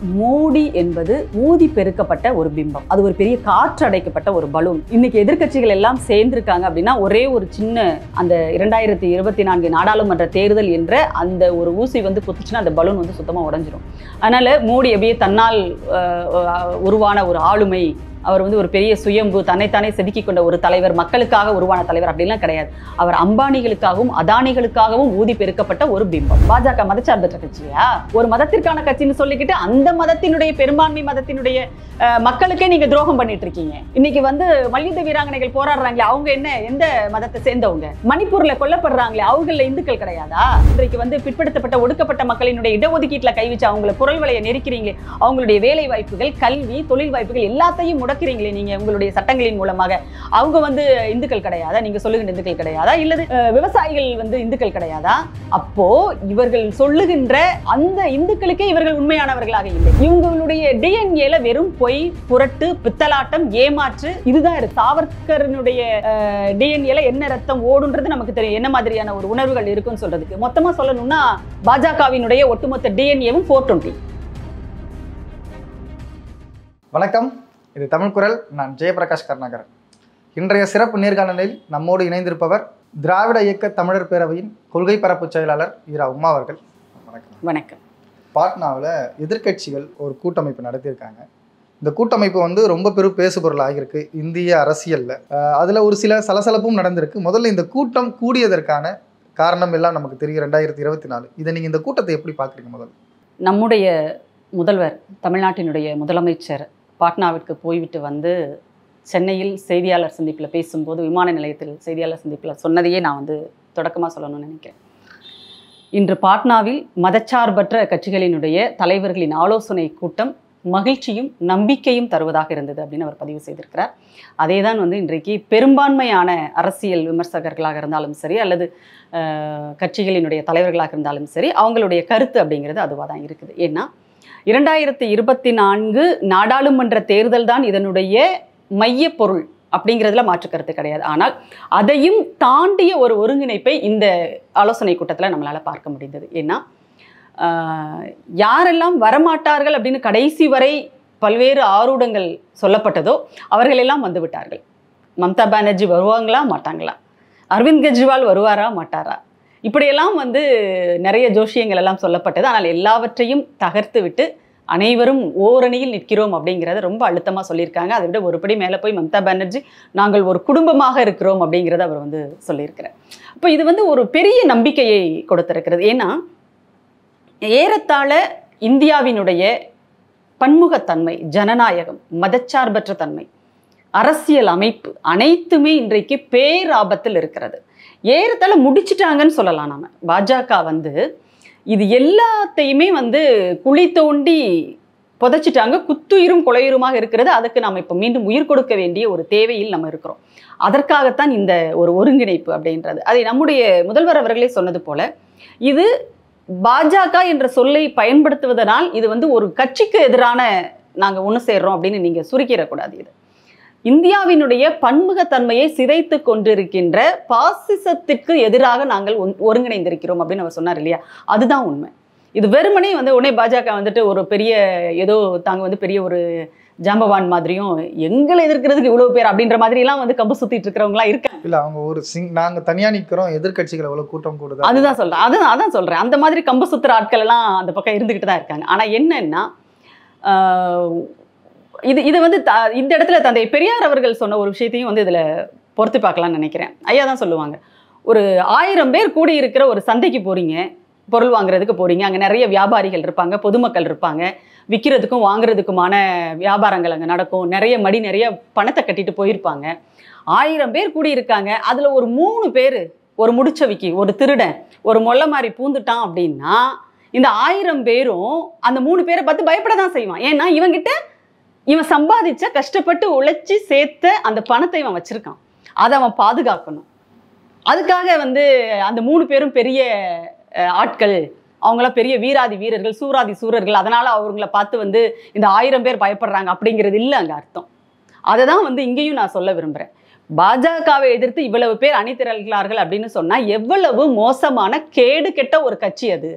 மோடி என்பது ஊதி பெருக்கப்பட்ட ஒரு பிம்பம் அது ஒரு பெரிய காற்று அடைக்கப்பட்ட ஒரு பலூன் இன்னைக்கு எதிர்க்கட்சிகள் எல்லாம் சேர்ந்திருக்காங்க அப்படின்னா ஒரே ஒரு சின்ன அந்த இரண்டாயிரத்தி இருபத்தி நான்கு நாடாளுமன்ற தேர்தல் என்ற அந்த ஒரு ஊசி வந்து குத்துச்சுன்னா அந்த பலூன் வந்து சுத்தமாக உடஞ்சிரும் அதனால மோடி அப்படியே தன்னால் அஹ், அஹ், உருவான ஒரு ஆளுமை அவர் வந்து ஒரு பெரிய சுயம்பு தன்னைத்தானே செதுக்கி கொண்ட ஒரு தலைவர் மக்களுக்காக உருவான தலைவர் அப்படிலாம் கிடையாது அவர் அம்பானிகளுக்காகவும் அதானிகளுக்காகவும் ஊதி பெருக்கப்பட்ட ஒரு பிம்பம் பாஜக மதச்சார்பற்ற கட்சியா ஒரு மதத்திற்கான கட்சின்னு சொல்லிக்கிட்டு அந்த மதத்தினுடைய பெரும்பான்மை மதத்தினுடைய அஹ், மக்களுக்கே நீங்க துரோகம் பண்ணிட்டு இருக்கீங்க இன்னைக்கு வந்து மல்யுத்த வீராங்கனைகள் போராடுறாங்களே அவங்க என்ன எந்த மதத்தை சேர்ந்தவங்க மணிப்பூர்ல கொல்லப்படுறாங்களே அவங்கள இந்துக்கள் கிடையாதா இன்றைக்கு வந்து பிற்படுத்தப்பட்ட ஒடுக்கப்பட்ட மக்களினுடைய இடஒதுக்கீட்டுல கை வச்சு அவங்கள குரல் வலையை நெருக்கிறீங்களே அவங்களுடைய வேலை வாய்ப்புகள் கல்வி தொழில் வாய்ப்புகள் எல்லாத்தையும் முடக்கிறீங்களே நீங்க உங்களுடைய சட்டங்களின் மூலமாக அவங்க வந்து இந்துக்கள் கிடையாதா நீங்க சொல்லுகின்ற இந்துக்கள் கிடையாதா இல்லது அஹ், விவசாயிகள் வந்து இந்துக்கள் கிடையாதா அப்போ இவர்கள் சொல்லுகின்ற அந்த இந்துக்களுக்கே இவர்கள் உண்மையானவர்களாக இல்லை இவங்களுடைய டிஎன்ஏல வெறும் பொய் புரட்டு பித்தலாட்டம் ஏமாற்று இதுதான் இருக்கு சாவர்கரனுடைய டிஎன்ஏல என்ன ரத்தம் ஓடுன்றது நமக்கு தெரியும் என்ன மாதிரியான ஒரு உணர்வுகள் இருக்குன்னு சொல்றதுக்கு மொத்தமா சொல்லணும்னா பாஜகவினுடைய ஒட்டுமொத்த டிஎன்ஏவும் ஃபோர் டுவெண்ட்டி வணக்கம் இது தமிழ் குரல் நான் ஜெயபிரகாஷ் கருணாகரன் இன்றைய சிறப்பு நேர்காணலில் நம்மோடு இணைந்திருப்பவர் திராவிட இயக்க தமிழர் பேரவையின் கொள்கை பரப்பு செயலாளர் ஈரா உமா அவர்கள் வணக்கம் வணக்கம் பாட்னாவில் எதிர்க்கட்சிகள் ஒரு கூட்டமைப்பு நடத்தியிருக்காங்க இந்த கூட்டமைப்பு வந்து ரொம்ப பெரும் பேசுபொருள் ஆகியிருக்கு இந்திய அரசியலில் அதில் ஒரு சில சலசலப்பும் நடந்திருக்கு முதல்ல இந்த கூட்டம் கூடியதற்கான காரணம் எல்லாம் நமக்கு தெரியும் ரெண்டாயிரத்தி இருபத்தி நாலு இதை நீங்கள் இந்த கூட்டத்தை எப்படி பார்க்குறீங்க முதல்ல நம்முடைய முதல்வர் தமிழ்நாட்டினுடைய முதலமைச்சர் பாட்னாவிற்கு போய்விட்டு வந்து சென்னையில் செய்தியாளர் சந்திப்பில் பேசும்போது விமான நிலையத்தில் செய்தியாளர் சந்திப்பில் சொன்னதையே நான் வந்து தொடக்கமாக சொல்லணும்னு நினைக்கிறேன் இன்று பாட்னாவில் மதச்சார்பற்ற கட்சிகளினுடைய தலைவர்களின் ஆலோசனை கூட்டம் மகிழ்ச்சியும் நம்பிக்கையும் தருவதாக இருந்தது அப்படின்னு அவர் பதிவு செய்திருக்கிறார் அதே தான் வந்து இன்றைக்கு பெரும்பான்மையான அரசியல் விமர்சகர்களாக இருந்தாலும் சரி அல்லது அஹ், கட்சிகளினுடைய தலைவர்களாக இருந்தாலும் சரி அவங்களுடைய கருத்து அப்படிங்கிறது அதுவாக தான் இருக்குது ஏன்னா இரண்டாயிரத்தி இருபத்தி நான்கு நாடாளுமன்ற தேர்தல் தான் இதனுடைய மையப் பொருள் அப்படிங்கிறதுல மாற்று கருத்து கிடையாது ஆனால் அதையும் தாண்டிய ஒரு ஒருங்கிணைப்பை இந்த ஆலோசனை கூட்டத்தில் நம்மளால் பார்க்க முடிந்தது ஏன்னா ஆஹ், யாரெல்லாம் வரமாட்டார்கள் அப்படின்னு கடைசி வரை பல்வேறு ஆரூடங்கள் சொல்லப்பட்டதோ அவர்கள் எல்லாம் வந்து விட்டார்கள் மம்தா பானர்ஜி வருவாங்களா மாட்டாங்களா அரவிந்த் கெஜ்ரிவால் வருவாரா மாட்டாரா இப்படியெல்லாம் வந்து நிறைய ஜோஷியங்கள் எல்லாம் சொல்லப்பட்டது ஆனால் எல்லாவற்றையும் தகர்த்து விட்டு அனைவரும் ஓரணியில் நிற்கிறோம் அப்படிங்கிறத ரொம்ப அழுத்தமாக சொல்லியிருக்காங்க அதை விட ஒருபடி மேலே போய் மம்தா பானர்ஜி நாங்கள் ஒரு குடும்பமாக இருக்கிறோம் அப்படிங்கிறத அவர் வந்து சொல்லியிருக்கிறார் அப்போ இது வந்து ஒரு பெரிய நம்பிக்கையை கொடுத்திருக்கிறது ஏன்னா ஏறத்தாழ இந்தியாவினுடைய பன்முகத்தன்மை ஜனநாயகம் மதச்சார்பற்ற தன்மை அரசியல் அமைப்பு அனைத்துமே இன்றைக்கு பேராபத்தில் இருக்கிறது ஏறத்தாழ முடிச்சிட்டாங்கன்னு சொல்லலாம் நாம பாஜக வந்து இது எல்லாத்தையுமே வந்து குழி தோண்டி புதைச்சிட்டாங்க குத்துயிரும் கொலையுருமாக இருக்கிறது அதுக்கு நாம் இப்போ மீண்டும் உயிர் கொடுக்க வேண்டிய ஒரு தேவையில் நம்ம இருக்கிறோம் அதற்காகத்தான் இந்த ஒரு ஒருங்கிணைப்பு அப்படின்றது அதை நம்முடைய முதல்வர் அவர்களே சொன்னது போல இது பாஜக என்ற சொல்லை பயன்படுத்துவதனால் இது வந்து ஒரு கட்சிக்கு எதிரான நாங்கள் ஒன்று சேர்றோம் அப்படின்னு நீங்கள் சுருக்கிடக்கூடாது இது இந்தியாவினுடைய பன்முகத்தன்மையை சிதைத்து கொண்டிருக்கின்ற பாசிசத்திற்கு எதிராக நாங்கள் ஒன்- ஒருங்கிணைந்திருக்கிறோம் அப்படின்னு அவர் சொன்னார் இல்லையா அதுதான் உண்மை இது வெறுமனே வந்து உடனே பாஜக வந்துட்டு ஒரு பெரிய ஏதோ தாங்க வந்து பெரிய ஒரு ஜாம்பவான் மாதிரியும் எங்களை எதிர்க்கிறதுக்கு இவ்வளவு பேர் அப்படின்ற மாதிரி எல்லாம் வந்து கம்பு சுத்திட்டு இருக்கிறவங்களாம் இருக்காங்க இல்லை அவங்க ஒரு சிங் நாங்கள் தனியாக நிற்கிறோம் எதிர்க்கட்சிகள் எவ்வளோ கூட்டம் கூடுதா அதுதான் சொல்றேன் அதான் அதான் சொல்றேன் அந்த மாதிரி கம்பு சுத்துற ஆட்கள் எல்லாம் அந்த பக்கம் இருந்துகிட்டு தான் இருக்காங்க ஆனா என்னன்னா ஆஹ், இது இது வந்து த- இந்த இடத்துல தந்தை பெரியார் அவர்கள் சொன்ன ஒரு விஷயத்தையும் வந்து இதுல பொறுத்து பார்க்கலாம்னு நினைக்கிறேன் ஐயா தான் சொல்லுவாங்க ஒரு ஆயிரம் பேர் கூடி இருக்கிற ஒரு சந்தைக்கு போறீங்க பொருள் வாங்குறதுக்கு போறீங்க அங்க நிறைய வியாபாரிகள் இருப்பாங்க பொதுமக்கள் இருப்பாங்க விற்கிறதுக்கும் வாங்குறதுக்குமான வியாபாரங்கள் அங்கே நடக்கும் நிறைய மடி நிறைய பணத்தை கட்டிட்டு போயிருப்பாங்க ஆயிரம் பேர் கூடி இருக்காங்க அதுல ஒரு மூணு பேர் ஒரு முடிச்சவிக்கி ஒரு திருடன் ஒரு மொல்ல மாதிரி பூந்துட்டான் அப்படின்னா இந்த ஆயிரம் பேரும் அந்த மூணு பேரை பார்த்து பயப்பட தான் செய்வான் ஏன்னா இவங்கிட்ட இவன் சம்பாதிச்ச கஷ்டப்பட்டு உழைச்சி சேர்த்த அந்த பணத்தை இவன் வச்சிருக்கான் அதை அவன் பாதுகாக்கணும் அதுக்காக வந்து அந்த மூணு பேரும் பெரிய அஹ், ஆட்கள் அவங்களாம் பெரிய வீராதி வீரர்கள் சூராதி சூரர்கள் அதனால அவங்கள பார்த்து வந்து இந்த ஆயிரம் பேர் பயப்படுறாங்க அப்படிங்கிறது இல்லை அங்க அர்த்தம் அதை தான் வந்து இங்கேயும் நான் சொல்ல விரும்புகிறேன் பாஜகவை எதிர்த்து இவ்வளவு பேர் அணிதிரள்கிறார்கள் அப்படின்னு சொன்னா எவ்வளவு மோசமான கேடு கெட்ட ஒரு கட்சி அது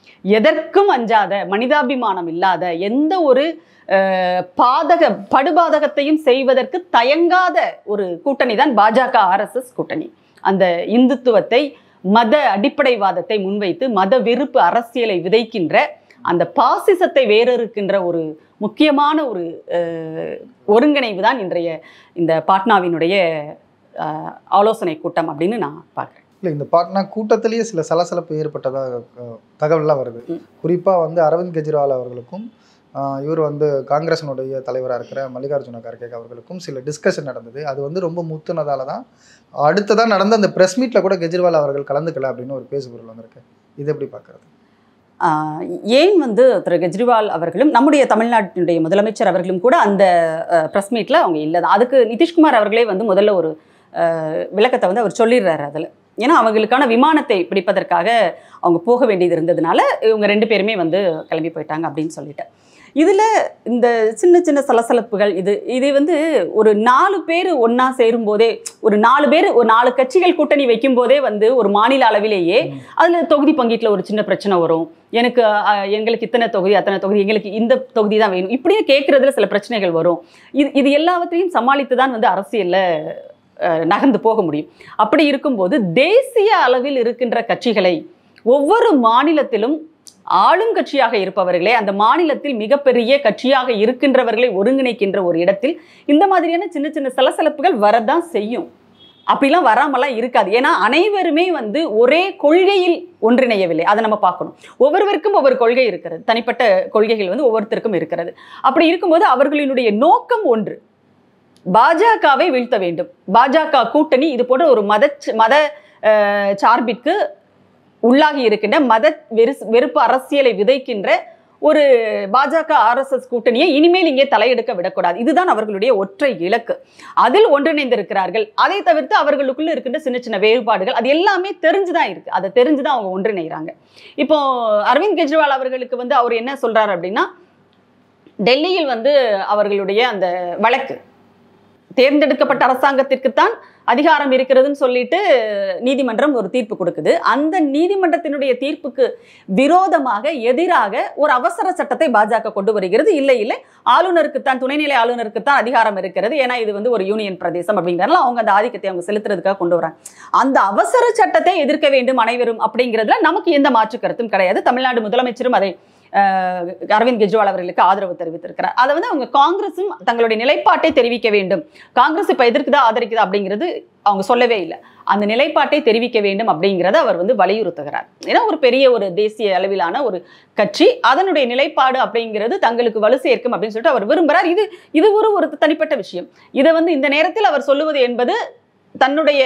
எதற்கும் அஞ்சாத மனிதாபிமானம் இல்லாத எந்த ஒரு அஹ், பாதக படுபாதகத்தையும் செய்வதற்கு தயங்காத ஒரு கூட்டணி தான் பாஜக ஆர்எஸ்எஸ் கூட்டணி அந்த இந்துத்துவத்தை மத அடிப்படைவாதத்தை முன்வைத்து மத வெறுப்பு அரசியலை விதைக்கின்ற அந்த பாசிசத்தை வேறறுக்கின்ற ஒரு முக்கியமான ஒரு அஹ், ஒருங்கிணைவு தான் இன்றைய இந்த பாட்னாவினுடைய அஹ், ஆலோசனை கூட்டம் அப்படின்னு நான் பார்க்குறேன் இல்லை இந்த பாட்னா கூட்டத்திலேயே சில சலசலப்பு ஏற்பட்டதாக அஹ், தகவல்லாம் வருது ம். குறிப்பாக வந்து அரவிந்த் கெஜ்ரிவால் அவர்களுக்கும் ஆஹ், இவர் வந்து காங்கிரஸினுடைய தலைவராக இருக்கிற மல்லிகார்ஜுன கார்கே அவர்களுக்கும் சில டிஸ்கஷன் நடந்தது அது வந்து ரொம்ப முத்துனதால தான் அடுத்ததான் நடந்த அந்த ப்ரெஸ் மீட்டில் கூட கெஜ்ரிவால் அவர்கள் கலந்துக்கல அப்படின்னு ஒரு பேசுபொருள் வந்திருக்கு இது எப்படி பார்க்குறது ஆஹ் ஏன் வந்து திரு கெஜ்ரிவால் அவர்களும் நம்முடைய தமிழ்நாட்டினுடைய முதலமைச்சர் அவர்களும் கூட அந்த ப்ரெஸ் மீட்டில் அவங்க இல்லை தான் அதுக்கு நிதிஷ்குமார் அவர்களே வந்து முதல்ல ஒரு ஆஹ், விளக்கத்தை வந்து அவர் சொல்லிடுறாரு அதில் ஏன்னா அவங்களுக்கான விமானத்தை பிடிப்பதற்காக அவங்க போக வேண்டியது இருந்ததுனால இவங்க ரெண்டு பேருமே வந்து கிளம்பி போயிட்டாங்க அப்படின்னு சொல்லிட்டு இதில் இந்த சின்ன சின்ன சலசலப்புகள் இது இது வந்து ஒரு நாலு பேர் ஒன்றா சேரும்போதே ஒரு நாலு பேர் ஒரு நாலு கட்சிகள் கூட்டணி வைக்கும் போதே வந்து ஒரு மாநில அளவிலேயே அதில் தொகுதி பங்கீட்டில் ஒரு சின்ன பிரச்சனை வரும் எனக்கு அஹ், எங்களுக்கு இத்தனை தொகுதி அத்தனை தொகுதி எங்களுக்கு இந்த தொகுதி தான் வேணும் இப்படியே கேட்குறதுல சில பிரச்சனைகள் வரும் இது இது எல்லாவற்றையும் சமாளித்து தான் வந்து அரசியலில் நகர்ந்து போக முடியும் அப்படி இருக்கும்போது தேசிய அளவில் இருக்கின்ற கட்சிகளை ஒவ்வொரு மாநிலத்திலும் ஆளுங்கட்சியாக இருப்பவர்களே அந்த மாநிலத்தில் மிகப்பெரிய கட்சியாக இருக்கின்றவர்களை ஒருங்கிணைக்கின்ற ஒரு இடத்தில் இந்த மாதிரியான சின்ன சின்ன சலசலப்புகள் வரதான் செய்யும் அப்படிலாம் வராமலாம் இருக்காது ஏன்னா அனைவருமே வந்து ஒரே கொள்கையில் ஒன்றிணையவில்லை அதை நம்ம பார்க்கணும் ஒவ்வொருவருக்கும் ஒவ்வொரு கொள்கை இருக்கிறது தனிப்பட்ட கொள்கைகள் வந்து ஒவ்வொருத்தருக்கும் இருக்கிறது அப்படி இருக்கும்போது அவர்களினுடைய நோக்கம் ஒன்று பாஜகவை வீழ்த்த வேண்டும் பாஜக கூட்டணி இது போன்ற ஒரு மத மத அஹ், சார்பிற்கு உள்ளாகி இருக்கின்ற மத வெறு வெறுப்பு அரசியலை விதைக்கின்ற ஒரு பாஜக ஆர்எஸ்எஸ் கூட்டணியை இனிமேல் இங்கே தலையெடுக்க விடக்கூடாது இதுதான் அவர்களுடைய ஒற்றை இலக்கு அதில் ஒன்றிணைந்திருக்கிறார்கள் அதை தவிர்த்து அவர்களுக்குள்ள இருக்கின்ற சின்ன சின்ன வேறுபாடுகள் அது எல்லாமே தெரிஞ்சுதான் இருக்கு அதை தெரிஞ்சுதான் அவங்க ஒன்றிணைகிறாங்க இப்போ அரவிந்த் கெஜ்ரிவால் அவர்களுக்கு வந்து அவர் என்ன சொல்றாரு அப்படின்னா டெல்லியில் வந்து அவர்களுடைய அந்த வழக்கு தேர்ந்தெடுக்கப்பட்ட அரசாங்கத்திற்குத்தான் அதிகாரம் இருக்கிறதுன்னு சொல்லிட்டு நீதிமன்றம் ஒரு தீர்ப்பு கொடுக்குது அந்த நீதிமன்றத்தினுடைய தீர்ப்புக்கு விரோதமாக எதிராக ஒரு அவசர சட்டத்தை பாஜக கொண்டு வருகிறது இல்லை இல்லை ஆளுநருக்குத்தான் துணைநிலை ஆளுநருக்குத்தான் அதிகாரம் இருக்கிறது ஏன்னா இது வந்து ஒரு யூனியன் பிரதேசம் அப்படிங்கிறதுல அவங்க அந்த ஆதிக்கத்தை அவங்க செலுத்துறதுக்காக கொண்டு வராங்க அந்த அவசர சட்டத்தை எதிர்க்க வேண்டும் அனைவரும் அப்படிங்கிறதுல நமக்கு எந்த மாற்று கருத்தும் கிடையாது தமிழ்நாடு முதலமைச்சரும் அதை அஹ், அரவிந்த் கெஜ்ரிவால் அவர்களுக்கு ஆதரவு தெரிவித்திருக்கிறார் அதை வந்து அவங்க காங்கிரஸும் தங்களுடைய நிலைப்பாட்டை தெரிவிக்க வேண்டும் காங்கிரஸ் இப்ப எதிர்க்குதா ஆதரிக்குதா அப்படிங்கிறது அவங்க சொல்லவே இல்லை அந்த நிலைப்பாட்டை தெரிவிக்க வேண்டும் அப்படிங்கிறத அவர் வந்து வலியுறுத்துகிறார் ஏன்னா ஒரு பெரிய ஒரு தேசிய அளவிலான ஒரு கட்சி அதனுடைய நிலைப்பாடு அப்படிங்கிறது தங்களுக்கு வலு சேர்க்கும் அப்படின்னு சொல்லிட்டு அவர் விரும்புகிறார் இது இது ஒரு ஒரு தனிப்பட்ட விஷயம் இதை வந்து இந்த நேரத்தில் அவர் சொல்லுவது என்பது தன்னுடைய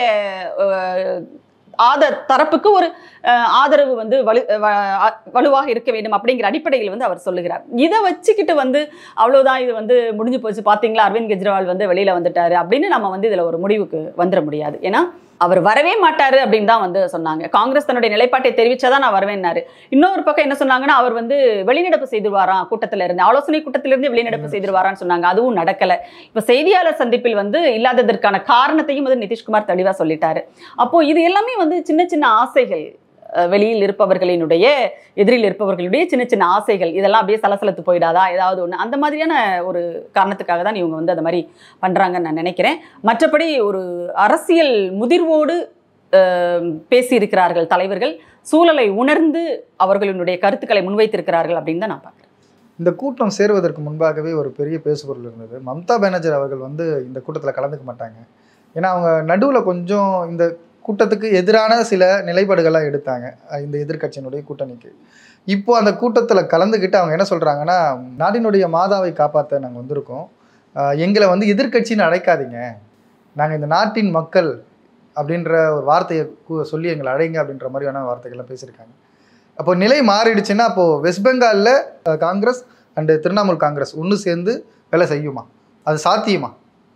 அஹ், ஆத தரப்புக்கு ஒரு அஹ், ஆதரவு வந்து வலு வ- அ- வலுவாக இருக்க வேண்டும் அப்படிங்கிற அடிப்படையில் வந்து அவர் சொல்லுகிறார் இதை வச்சுக்கிட்டு வந்து அவ்வளவுதான் இது வந்து முடிஞ்சு போச்சு பாத்தீங்களா அரவிந்த் கெஜ்ரிவால் வந்து வெளியில வந்துட்டாரு அப்படின்னு நம்ம வந்து இதுல ஒரு முடிவுக்கு வந்துட முடியாது ஏன்னா அவர் வரவே மாட்டாரு அப்படின்னு தான் வந்து சொன்னாங்க காங்கிரஸ் தன்னுடைய நிலைப்பாட்டை தெரிவிச்சாதான் நான் வருவேன்னாரு இன்னொரு பக்கம் என்ன சொன்னாங்கன்னா அவர் வந்து வெளிநடப்பு செய்திருவாராம் கூட்டத்துல இருந்து ஆலோசனை கூட்டத்திலிருந்து வெளிநடப்பு செய்திருவாரான்னு சொன்னாங்க அதுவும் நடக்கல இப்ப செய்தியாளர் சந்திப்பில் வந்து இல்லாததற்கான காரணத்தையும் வந்து நிதிஷ்குமார் தெளிவா சொல்லிட்டாரு அப்போ இது எல்லாமே வந்து சின்ன சின்ன ஆசைகள் அஹ் வெளியில் இருப்பவர்களினுடைய எதிரில் இருப்பவர்களுடைய சின்ன சின்ன ஆசைகள் இதெல்லாம் அப்படியே சலசலத்து போயிடாதா ஏதாவது ஒன்று அந்த மாதிரியான ஒரு காரணத்துக்காக தான் இவங்க வந்து அந்த மாதிரி பண்ணுறாங்கன்னு நான் நினைக்கிறேன் மற்றபடி ஒரு அரசியல் முதிர்வோடு அஹ், பேசியிருக்கிறார்கள் தலைவர்கள் சூழலை உணர்ந்து அவர்களினுடைய கருத்துக்களை முன்வைத்திருக்கிறார்கள் அப்படின்னு தான் நான் பார்க்குறேன் இந்த கூட்டம் சேருவதற்கு முன்பாகவே ஒரு பெரிய பேசுபொருள் இருந்தது மம்தா பானர்ஜி அவர்கள் வந்து இந்த கூட்டத்தில் கலந்துக்க மாட்டாங்க ஏன்னா அவங்க நடுவில் கொஞ்சம் இந்த கூட்டத்துக்கு எதிரான சில நிலைப்பாடுகள்லாம் எடுத்தாங்க அஹ் இந்த எதிர்க்கட்சியினுடைய கூட்டணிக்கு இப்போ அந்த கூட்டத்தில் கலந்துக்கிட்டு அவங்க என்ன சொல்கிறாங்கன்னா நாட்டினுடைய மாதாவை காப்பாற்ற நாங்கள் வந்திருக்கோம் அஹ் எங்களை வந்து எதிர்க்கட்சின்னு அழைக்காதீங்க நாங்கள் இந்த நாட்டின் மக்கள் அப்படின்ற ஒரு வார்த்தையை கு- சொல்லி எங்களை அழைங்க அப்படின்ற மாதிரியான வார்த்தைகள்லாம் பேசியிருக்காங்க அப்போ நிலை மாறிடுச்சுன்னா அப்போது வெஸ்ட் பெங்காலில் அஹ், காங்கிரஸ் அண்டு திரிணாமுல் காங்கிரஸ் ஒன்று சேர்ந்து வேலை செய்யுமா அது சாத்தியமா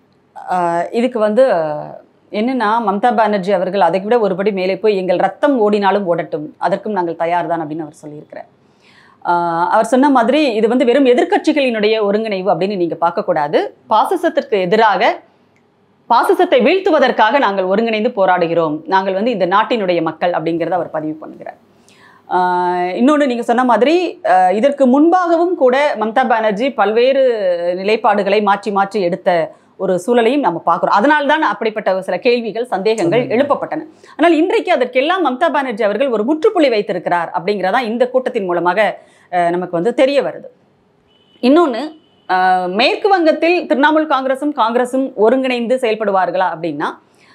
ஆஹ் இதுக்கு வந்து ஆஹ், என்னன்னா மம்தா பானர்ஜி அவர்கள் அதை விட ஒருபடி மேலே போய் எங்கள் ரத்தம் ஓடினாலும் ஓடட்டும் அதற்கும் நாங்கள் தயார் தான் அப்படின்னு அவர் சொல்லியிருக்கிறார் ஆஹ் அவர் சொன்ன மாதிரி இது வந்து வெறும் எதிர்க்கட்சிகளினுடைய ஒருங்கிணைவு அப்படின்னு நீங்க பார்க்கக்கூடாது பாசிசத்திற்கு எதிராக பாசிசத்தை வீழ்த்துவதற்காக நாங்கள் ஒருங்கிணைந்து போராடுகிறோம் நாங்கள் வந்து இந்த நாட்டினுடைய மக்கள் அப்படிங்கிறத அவர் பதிவு பண்ணுகிறார் இன்னொன்று நீங்கள் சொன்ன மாதிரி ஆஹ் இதற்கு முன்பாகவும் கூட மம்தா பானர்ஜி பல்வேறு நிலைப்பாடுகளை மாற்றி மாற்றி எடுத்த ஒரு சூழலையும் நம்ம பார்க்குறோம் அதனால்தான் அப்படிப்பட்ட சில கேள்விகள் சந்தேகங்கள் சந்தேகங்கள். எழுப்பப்பட்டன ஆனால் இன்றைக்கு அதற்கெல்லாம் மம்தா பானர்ஜி அவர்கள் ஒரு முற்றுப்புள்ளி வைத்திருக்கிறார் அப்படிங்கிறதா இந்த கூட்டத்தின் மூலமாக ஆஹ் நமக்கு வந்து தெரிய வருது இன்னொன்று மேற்கு வங்கத்தில் திரிணாமுல் காங்கிரசும் காங்கிரசும் ஒருங்கிணைந்து செயல்படுவார்களா அப்படின்னா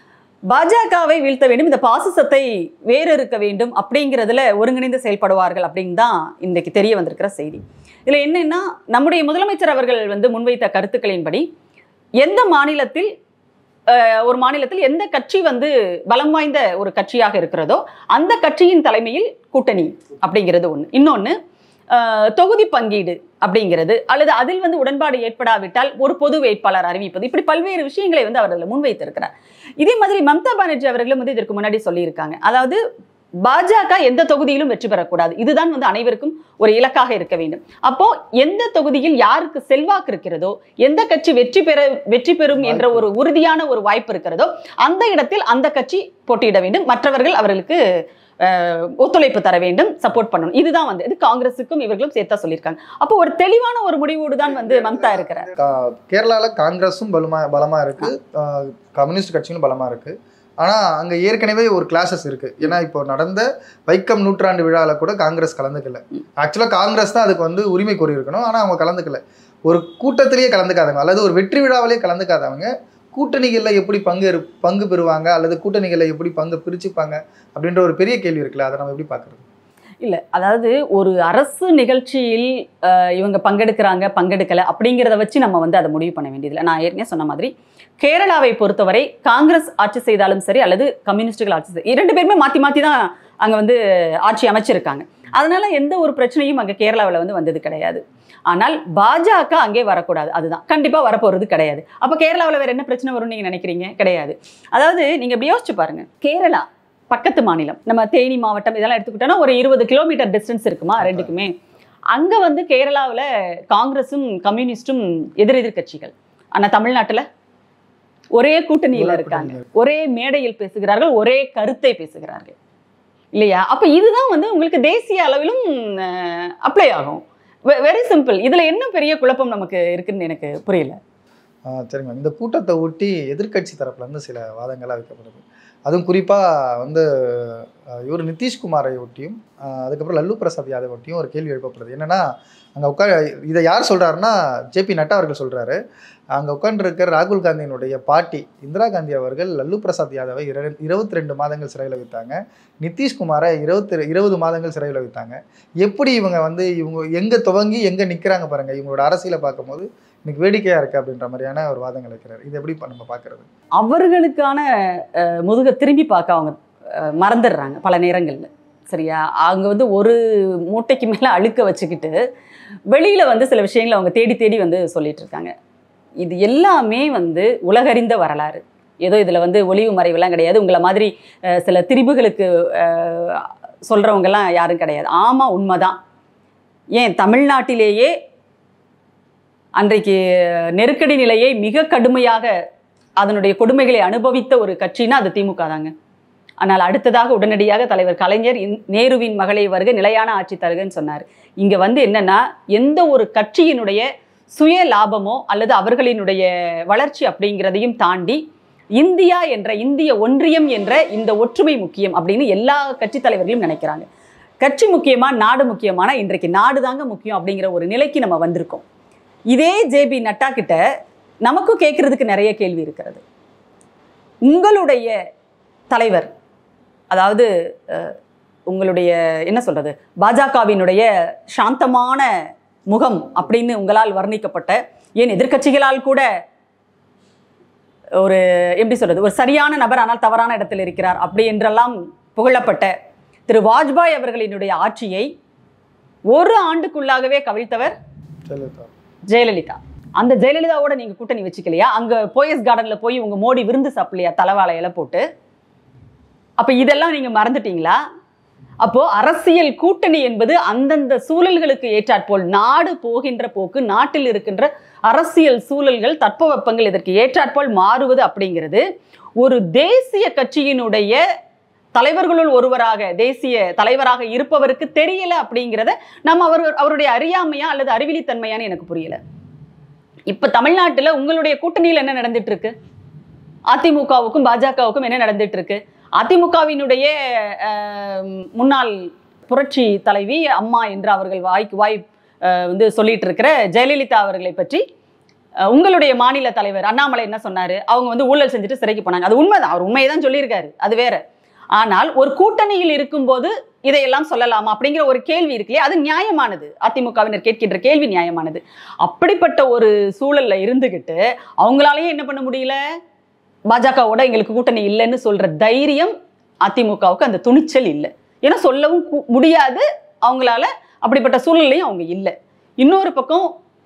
பாஜகவை வீழ்த்த வேண்டும் இந்த பாசிசத்தை வேறு இருக்க வேண்டும் அப்படிங்கிறதுல ஒருங்கிணைந்து செயல்படுவார்கள் அப்படின்னு தான் இன்றைக்கு தெரிய வந்திருக்கிற செய்தி இதில் என்னன்னா நம்முடைய முதலமைச்சர் அவர்கள் வந்து முன்வைத்த கருத்துக்களின்படி எந்த மாநிலத்தில் அஹ், ஒரு மாநிலத்தில் எந்த கட்சி வந்து பலம் வாய்ந்த ஒரு கட்சியாக இருக்கிறதோ அந்த கட்சியின் தலைமையில் கூட்டணி அப்படிங்கிறது ஒன்று இன்னொன்று தொகுதி பங்கீடு அப்படிங்கிறது அல்லது அதில் வந்து உடன்பாடு ஏற்படாவிட்டால் ஒரு பொது வேட்பாளர் அறிவிப்பது இப்படி பல்வேறு விஷயங்களை வந்து அவர் அதில் முன்வைத்திருக்கிறார் இதே மாதிரி மம்தா பானர்ஜி அவர்களும் வந்து இதற்கு முன்னாடி சொல்லியிருக்காங்க அதாவது பாஜக எந்த தொகுதியிலும் வெற்றி பெறக்கூடாது இதுதான் வந்து அனைவருக்கும் ஒரு இலக்காக இருக்க வேண்டும் அப்போ எந்த தொகுதியில் யாருக்கு செல்வாக்கு இருக்கிறதோ எந்த கட்சி வெற்றி பெற வெற்றி பெறும் என்ற ஒரு உறுதியான ஒரு வாய்ப்பு இருக்கிறதோ அந்த இடத்தில் அந்த கட்சி போட்டியிட வேண்டும் மற்றவர்கள் அவர்களுக்கு அஹ், ஒத்துழைப்பு தர வேண்டும் சப்போர்ட் பண்ணணும் இதுதான் வந்து இது காங்கிரஸுக்கும் இவர்களும் சேர்த்தா சொல்லியிருக்காங்க அப்போ ஒரு தெளிவான ஒரு முடிவோடு தான் வந்து மம்தா இருக்கிறார் கா- கேரளால காங்கிரஸும் பலமா பலமா இருக்கு ஆஹ் கம்யூனிஸ்ட் கட்சியும் பலமா இருக்கு ஆனா அங்க ஏற்கனவே ஒரு கிளாஸஸ் இருக்கு ஏன்னா இப்போ நடந்த வைக்கம் நூற்றாண்டு விழால கூட காங்கிரஸ் கலந்துக்கல ஆக்சுவலா காங்கிரஸ் தான் அதுக்கு வந்து உரிமை கோரி இருக்கணும் ஆனா அவங்க கலந்துக்கல ஒரு கூட்டத்திலேயே கலந்துக்காதவங்க அல்லது ஒரு வெற்றி விழாவிலேயே கலந்துக்காதவங்க கூட்டணிகளில் எப்படி பங்கு இரு- பங்கு பெறுவாங்க அல்லது கூட்டணிகளில் எப்படி பங்கு பிரிச்சுப்பாங்க அப்படின்ற ஒரு பெரிய கேள்வி இருக்குல்ல அதை நம்ம எப்படி பார்க்கறது இல்ல அதாவது ஒரு அரசு நிகழ்ச்சியில் அஹ், இவங்க பங்கெடுக்கிறாங்க பங்கெடுக்கல அப்படிங்கிறத வச்சு நம்ம வந்து அதை முடிவு பண்ண வேண்டியதில்லை நான் ஏற்கனவே சொன்ன மாதிரி கேரளாவை பொறுத்தவரை காங்கிரஸ் ஆட்சி செய்தாலும் சரி அல்லது கம்யூனிஸ்டுகள் ஆட்சி செய் இரண்டு பேருமே மாத்தி மாத்தி தான் அங்க வந்து ஆட்சி அமைச்சிருக்காங்க அதனால எந்த ஒரு பிரச்சனையும் அங்க கேரளாவில் வந்து வந்தது கிடையாது ஆனால் பாஜக அங்கே வரக்கூடாது அதுதான் கண்டிப்பா வரப்போறது கிடையாது அப்ப கேரளாவில் வேற என்ன பிரச்சனை வரும்னு நீங்க நினைக்கிறீங்க கிடையாது அதாவது நீங்க இப்படி யோசிச்சு பாருங்க கேரளா பக்கத்து மாநிலம் நம்ம தேனி மாவட்டம் இதெல்லாம் எடுத்துக்கிட்டோம்னா ஒரு இருபது கிலோமீட்டர் டிஸ்டன்ஸ் இருக்குமா ரெண்டுக்குமே அங்க வந்து கேரளாவில் காங்கிரஸும் கம்யூனிஸ்டும் எதிரெதிர் கட்சிகள் ஆனா தமிழ்நாட்டுல ஒரே கூட்டணியில இருக்காங்க ஒரே மேடையில் பேசுகிறார்கள் ஒரே கருத்தை பேசுகிறார்கள் இல்லையா அப்ப இதுதான் வந்து உங்களுக்கு தேசிய அளவிலும் அப்ளை ஆகும் வெரி சிம்பிள் இதுல என்ன பெரிய குழப்பம் நமக்கு இருக்குன்னு எனக்கு புரியல ஆ, சரிங்க மேம் இந்த கூட்டத்தை ஒட்டி எதிர்க்கட்சி தரப்புல இருந்து சில வாதங்கள்லாம் வைக்கப்படுது அதுவும் குறிப்பாக வந்து அஹ், இவர் நிதிஷ்குமாரை ஒட்டியும் அஹ், அதுக்கப்புறம் லல்லு பிரசாத் யாதவ் ஒட்டியும் ஒரு கேள்வி எழுப்பப்படுது என்னன்னா அங்கே உட்கா இதை யார் சொல்றாருன்னா ஜேபி நட்டா அவர்கள் சொல்றாரு அங்கே உட்காந்துருக்கிற ராகுல் காந்தியினுடைய பாட்டி இந்திரா காந்தி அவர்கள் லல்லு பிரசாத் யாதவை இர- இருபத்தி ரெண்டு மாதங்கள் சிறையில் வைத்தாங்க நிதிஷ்குமாரை இருபத்தி இருபது மாதங்கள் சிறையில் வைத்தாங்க எப்படி இவங்க வந்து இவங்க எங்கே துவங்கி எங்கே நிற்கிறாங்க பாருங்க இவங்களோட அரசியலை பார்க்கும்போது இன்னைக்கு வேடிக்கையா இருக்கு அப்படின்ற மாதிரியான ஒரு வாதங்கள் வைக்கிறார் இது எப்படி இப்ப நம்ம பார்க்கறது அவர்களுக்கான அஹ், முதுக திரும்பி பார்க்க அவங்க அஹ், மறந்துடுறாங்க பல நேரங்கள்ல சரியா அவங்க வந்து ஒரு மூட்டைக்கு மேல அழுக்க வச்சுக்கிட்டு வெளியில வந்து சில விஷயங்களை அவங்க தேடி தேடி வந்து சொல்லிட்டு இருக்காங்க இது எல்லாமே வந்து உலகறிந்த வரலாறு ஏதோ இதுல வந்து ஒளிவு மறைவுலாம் கிடையாது உங்களை மாதிரி அஹ், சில திரிபுகளுக்கு அஹ், சொல்றவங்கலாம் யாரும் கிடையாது ஆமா உண்மைதான் ஏன் தமிழ்நாட்டிலேயே அன்றைக்கு நெருக்கடி நிலையை மிக கடுமையாக அதனுடைய கொடுமைகளை அனுபவித்த ஒரு கட்சினா அது திமுக தாங்க ஆனால் அடுத்ததாக உடனடியாக தலைவர் கலைஞர் இந்- நேருவின் மகளை வருக நிலையான ஆட்சி தருகன்னு சொன்னார் இங்க வந்து என்னன்னா எந்த ஒரு கட்சியினுடைய சுய லாபமோ அல்லது அவர்களினுடைய வளர்ச்சி அப்படிங்கிறதையும் தாண்டி இந்தியா என்ற இந்திய ஒன்றியம் என்ற இந்த ஒற்றுமை முக்கியம் அப்படின்னு எல்லா கட்சி தலைவர்களும் நினைக்கிறாங்க கட்சி முக்கியமா நாடு முக்கியமான இன்றைக்கு நாடு தாங்க முக்கியம் அப்படிங்கிற ஒரு நிலைக்கு நம்ம வந்திருக்கோம் இதே ஜேபி நட்டா கிட்ட நமக்கும் கேட்கறதுக்கு நிறைய கேள்வி இருக்கிறது உங்களுடைய தலைவர் அதாவது அஹ், உங்களுடைய என்ன சொல்றது பாஜகவினுடைய சாந்தமான முகம் அப்படின்னு உங்களால் வர்ணிக்கப்பட்ட ஏன் எதிர்க்கட்சிகளால் கூட ஒரு எப்படி சொல்றது ஒரு சரியான நபர் ஆனால் தவறான இடத்தில் இருக்கிறார் அப்படி என்றெல்லாம் புகழப்பட்ட திரு வாஜ்பாய் அவர்களினுடைய ஆட்சியை ஒரு ஆண்டுக்குள்ளாகவே கவிழ்த்தவர் ஜெயலலிதா ஜெயலலிதா அந்த ஜெயலலிதாவோட நீங்க கூட்டணி வச்சுக்கலையா அங்க போயஸ் கார்டன்ல போய் உங்க மோடி விருந்து சாப்பிடலையா தலைவாழை இலை போட்டு அப்ப இதெல்லாம் நீங்க மறந்துட்டீங்களா அப்போ அரசியல் கூட்டணி என்பது அந்தந்த சூழல்களுக்கு ஏற்றாற்போல் நாடு போகின்ற போக்கு நாட்டில் இருக்கின்ற அரசியல் சூழல்கள் தட்பவெப்பங்கள் இதற்கு ஏற்றாற்போல் மாறுவது அப்படிங்கிறது ஒரு தேசிய கட்சியினுடைய தலைவர்களுள் ஒருவராக தேசிய தலைவராக இருப்பவருக்கு தெரியல அப்படிங்கிறத நம்ம அவர் அவருடைய அறியாமையா அல்லது அறிவிலித்தன்மையான்னு எனக்கு புரியல இப்ப தமிழ்நாட்டுல உங்களுடைய கூட்டணியில் என்ன நடந்துட்டு இருக்கு அதிமுகவுக்கும் பாஜகவுக்கும் என்ன நடந்துட்டு இருக்கு அதிமுகவினுடைய அஹ், முன்னாள் புரட்சி தலைவி அம்மா என்று அவர்கள் வாய்க்கு வாய் அஹ், வந்து சொல்லிட்டு இருக்கிற ஜெயலலிதா அவர்களை பற்றி அஹ், உங்களுடைய மாநில தலைவர் அண்ணாமலை என்ன சொன்னாரு அவங்க வந்து ஊழல் செஞ்சுட்டு சிறைக்கு போனாங்க அது உண்மைதான் அவர் உண்மையை தான் சொல்லியிருக்காரு அது வேற ஆனால் ஒரு கூட்டணியில் இருக்கும்போது இதையெல்லாம் சொல்லலாமா அப்படிங்கிற ஒரு கேள்வி இருக்கு இல்லையா அது நியாயமானது அதிமுகவினர் கேட்கின்ற கேள்வி நியாயமானது அப்படிப்பட்ட ஒரு சூழல்ல இருந்துகிட்டு அவங்களாலேயே என்ன பண்ண முடியல பாஜகவோட எங்களுக்கு கூட்டணி இல்லைன்னு சொல்ற தைரியம் அதிமுகவுக்கு அந்த துணிச்சல் இல்லை ஏன்னா சொல்லவும் கு- முடியாது அவங்களால அப்படிப்பட்ட சூழ்நிலையும் அவங்க இல்லை இன்னொரு பக்கம்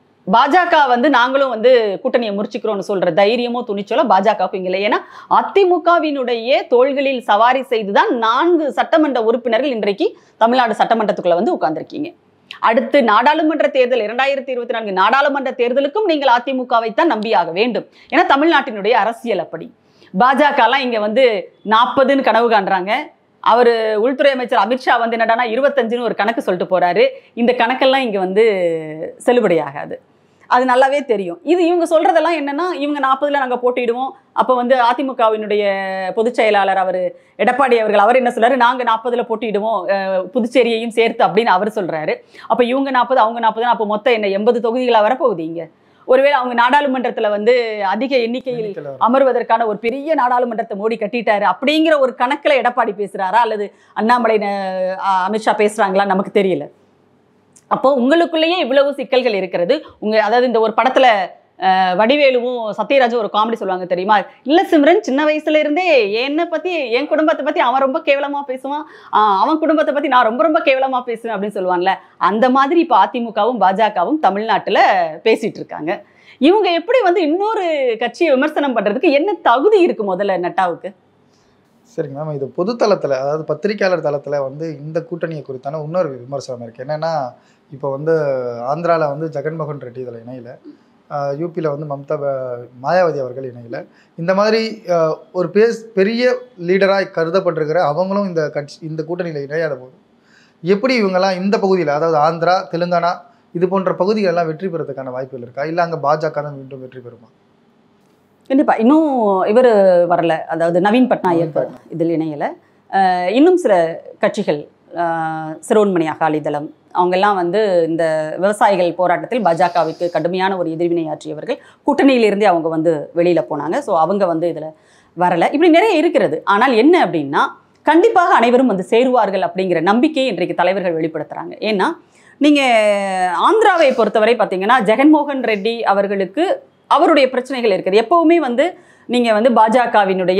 பாஜக வந்து நாங்களும் வந்து கூட்டணியை முறிச்சுக்கிறோம்னு சொல்ற தைரியமோ துணிச்சலோ பாஜகவுக்கு இங்க இல்லை ஏன்னா அதிமுகவினுடைய தோள்களில் சவாரி செய்துதான் நான்கு சட்டமன்ற உறுப்பினர்கள் இன்றைக்கு தமிழ்நாடு சட்டமன்றத்துக்குள்ள வந்து உட்கார்ந்திருக்கீங்க அடுத்து நாடாளுமன்ற தேர்தல் இரண்டாயிரத்தி இருபத்தி நான்கு நாடாளுமன்ற தேர்தலுக்கும் நீங்கள் அதிமுகவை தான் நம்பியாக வேண்டும் ஏன்னா தமிழ்நாட்டினுடைய அரசியல் அப்படி பாஜகலாம் இங்க வந்து நாற்பதுன்னு கனவு காண்றாங்க அவர் உள்துறை அமைச்சர் அமித்ஷா வந்து என்னடானா இருபத்தஞ்சுன்னு ஒரு கணக்கு சொல்லிட்டு போறாரு இந்த கணக்கெல்லாம் இங்க வந்து செல்லுபடியாகாது அது நல்லாவே தெரியும் இது இவங்க சொல்றதெல்லாம் என்னன்னா இவங்க நாற்பதுல நாங்க போட்டியிடுவோம் அப்போ வந்து அதிமுகவினுடைய பொதுச் செயலாளர் அவர் எடப்பாடி அவர்கள் அவர் என்ன சொல்றாரு நாங்க நாற்பதுல போட்டியிடுவோம் அஹ், புதுச்சேரியையும் சேர்த்து அப்படின்னு அவர் சொல்றாரு அப்ப இவங்க நாற்பது அவங்க நாற்பது அப்போ மொத்தம் என்ன எண்பது தொகுதிகளா வரப்போகுது இங்க ஒருவேளை அவங்க நாடாளுமன்றத்துல வந்து அதிக எண்ணிக்கையில் எண்ணிக்கையில வரும். அமர்வதற்கான ஒரு பெரிய நாடாளுமன்றத்தை மோடி கட்டிட்டாரு அப்படிங்கிற ஒரு கணக்குல எடப்பாடி பேசுறாரா அல்லது அண்ணாமலை ந- அ- அமித்ஷா பேசுறாங்களா நமக்கு தெரியல அப்போ உங்களுக்குள்ளேயே இவ்வளவு சிக்கல்கள் இருக்கிறது உங்க அதாவது இந்த ஒரு படத்துல அஹ், வடிவேலுவும் சத்யராஜும் ஒரு காமெடி சொல்லுவாங்க தெரியுமா இல்ல சிம்ரன் சின்ன வயசுல இருந்தே என்னை பத்தி என் குடும்பத்தை பத்தி அவன் ரொம்ப கேவலமா பேசுவான் ஆஹ், அவன் குடும்பத்தை பத்தி நான் ரொம்ப ரொம்ப கேவலமா பேசுவேன் அப்படின்னு சொல்லுவான்ல அந்த மாதிரி இப்போ அதிமுகவும் பாஜகவும் தமிழ்நாட்டுல பேசிட்டு இருக்காங்க இவங்க எப்படி வந்து இன்னொரு கட்சியை விமர்சனம் பண்றதுக்கு என்ன தகுதி இருக்கு முதல்ல நட்டாவுக்கு சரிங்க மேம் இது பொது தளத்தில் அதாவது பத்திரிக்கையாளர் தளத்தில் வந்து இந்த கூட்டணியை குறித்தான இன்னொரு விமர்சனம் இருக்குது என்னென்னா இப்போ வந்து ஆந்திராவில் வந்து ஜெகன்மோகன் ரெட்டி இதில் இணையில யூபியில் வந்து மம்தா ப- மாயாவதி அவர்கள் இணையில இந்த மாதிரி ஆஹ், ஒரு பேஸ் பெரிய லீடராக கருதப்பட்டிருக்கிற அவங்களும் இந்த கட்சி இந்த கூட்டணியில் இணையாத போது எப்படி இவங்கெல்லாம் இந்த பகுதியில் அதாவது ஆந்திரா தெலுங்கானா இது போன்ற பகுதிகள் எல்லாம் வெற்றி பெறதுக்கான வாய்ப்புகள் இருக்கா இல்லை அங்கே பாஜக தான் மீண்டும் வெற்றி பெறுமா கண்டிப்பா இன்னும் இவர் வரல அதாவது நவீன் பட்நாயக் இதில் இணையல அஹ் இன்னும் சில கட்சிகள் அஹ் சிரோன்மணி அகாலிதளம் அவங்கெல்லாம் வந்து இந்த விவசாயிகள் போராட்டத்தில் பாஜகவுக்கு கடுமையான ஒரு எதிர்வினை ஆற்றியவர்கள் கூட்டணியிலிருந்தே அவங்க வந்து வெளியில போனாங்க ஸோ அவங்க வந்து இதுல வரல இப்படி நிறைய இருக்கிறது ஆனால் என்ன அப்படின்னா கண்டிப்பாக அனைவரும் வந்து சேருவார்கள் அப்படிங்கிற நம்பிக்கையை இன்றைக்கு தலைவர்கள் வெளிப்படுத்துறாங்க ஏன்னா நீங்க ஆந்திராவை பொறுத்தவரை பார்த்தீங்கன்னா ஜெகன்மோகன் ரெட்டி அவர்களுக்கு அவருடைய பிரச்சனைகள் இருக்குது எப்பவுமே வந்து நீங்க வந்து பாஜகவினுடைய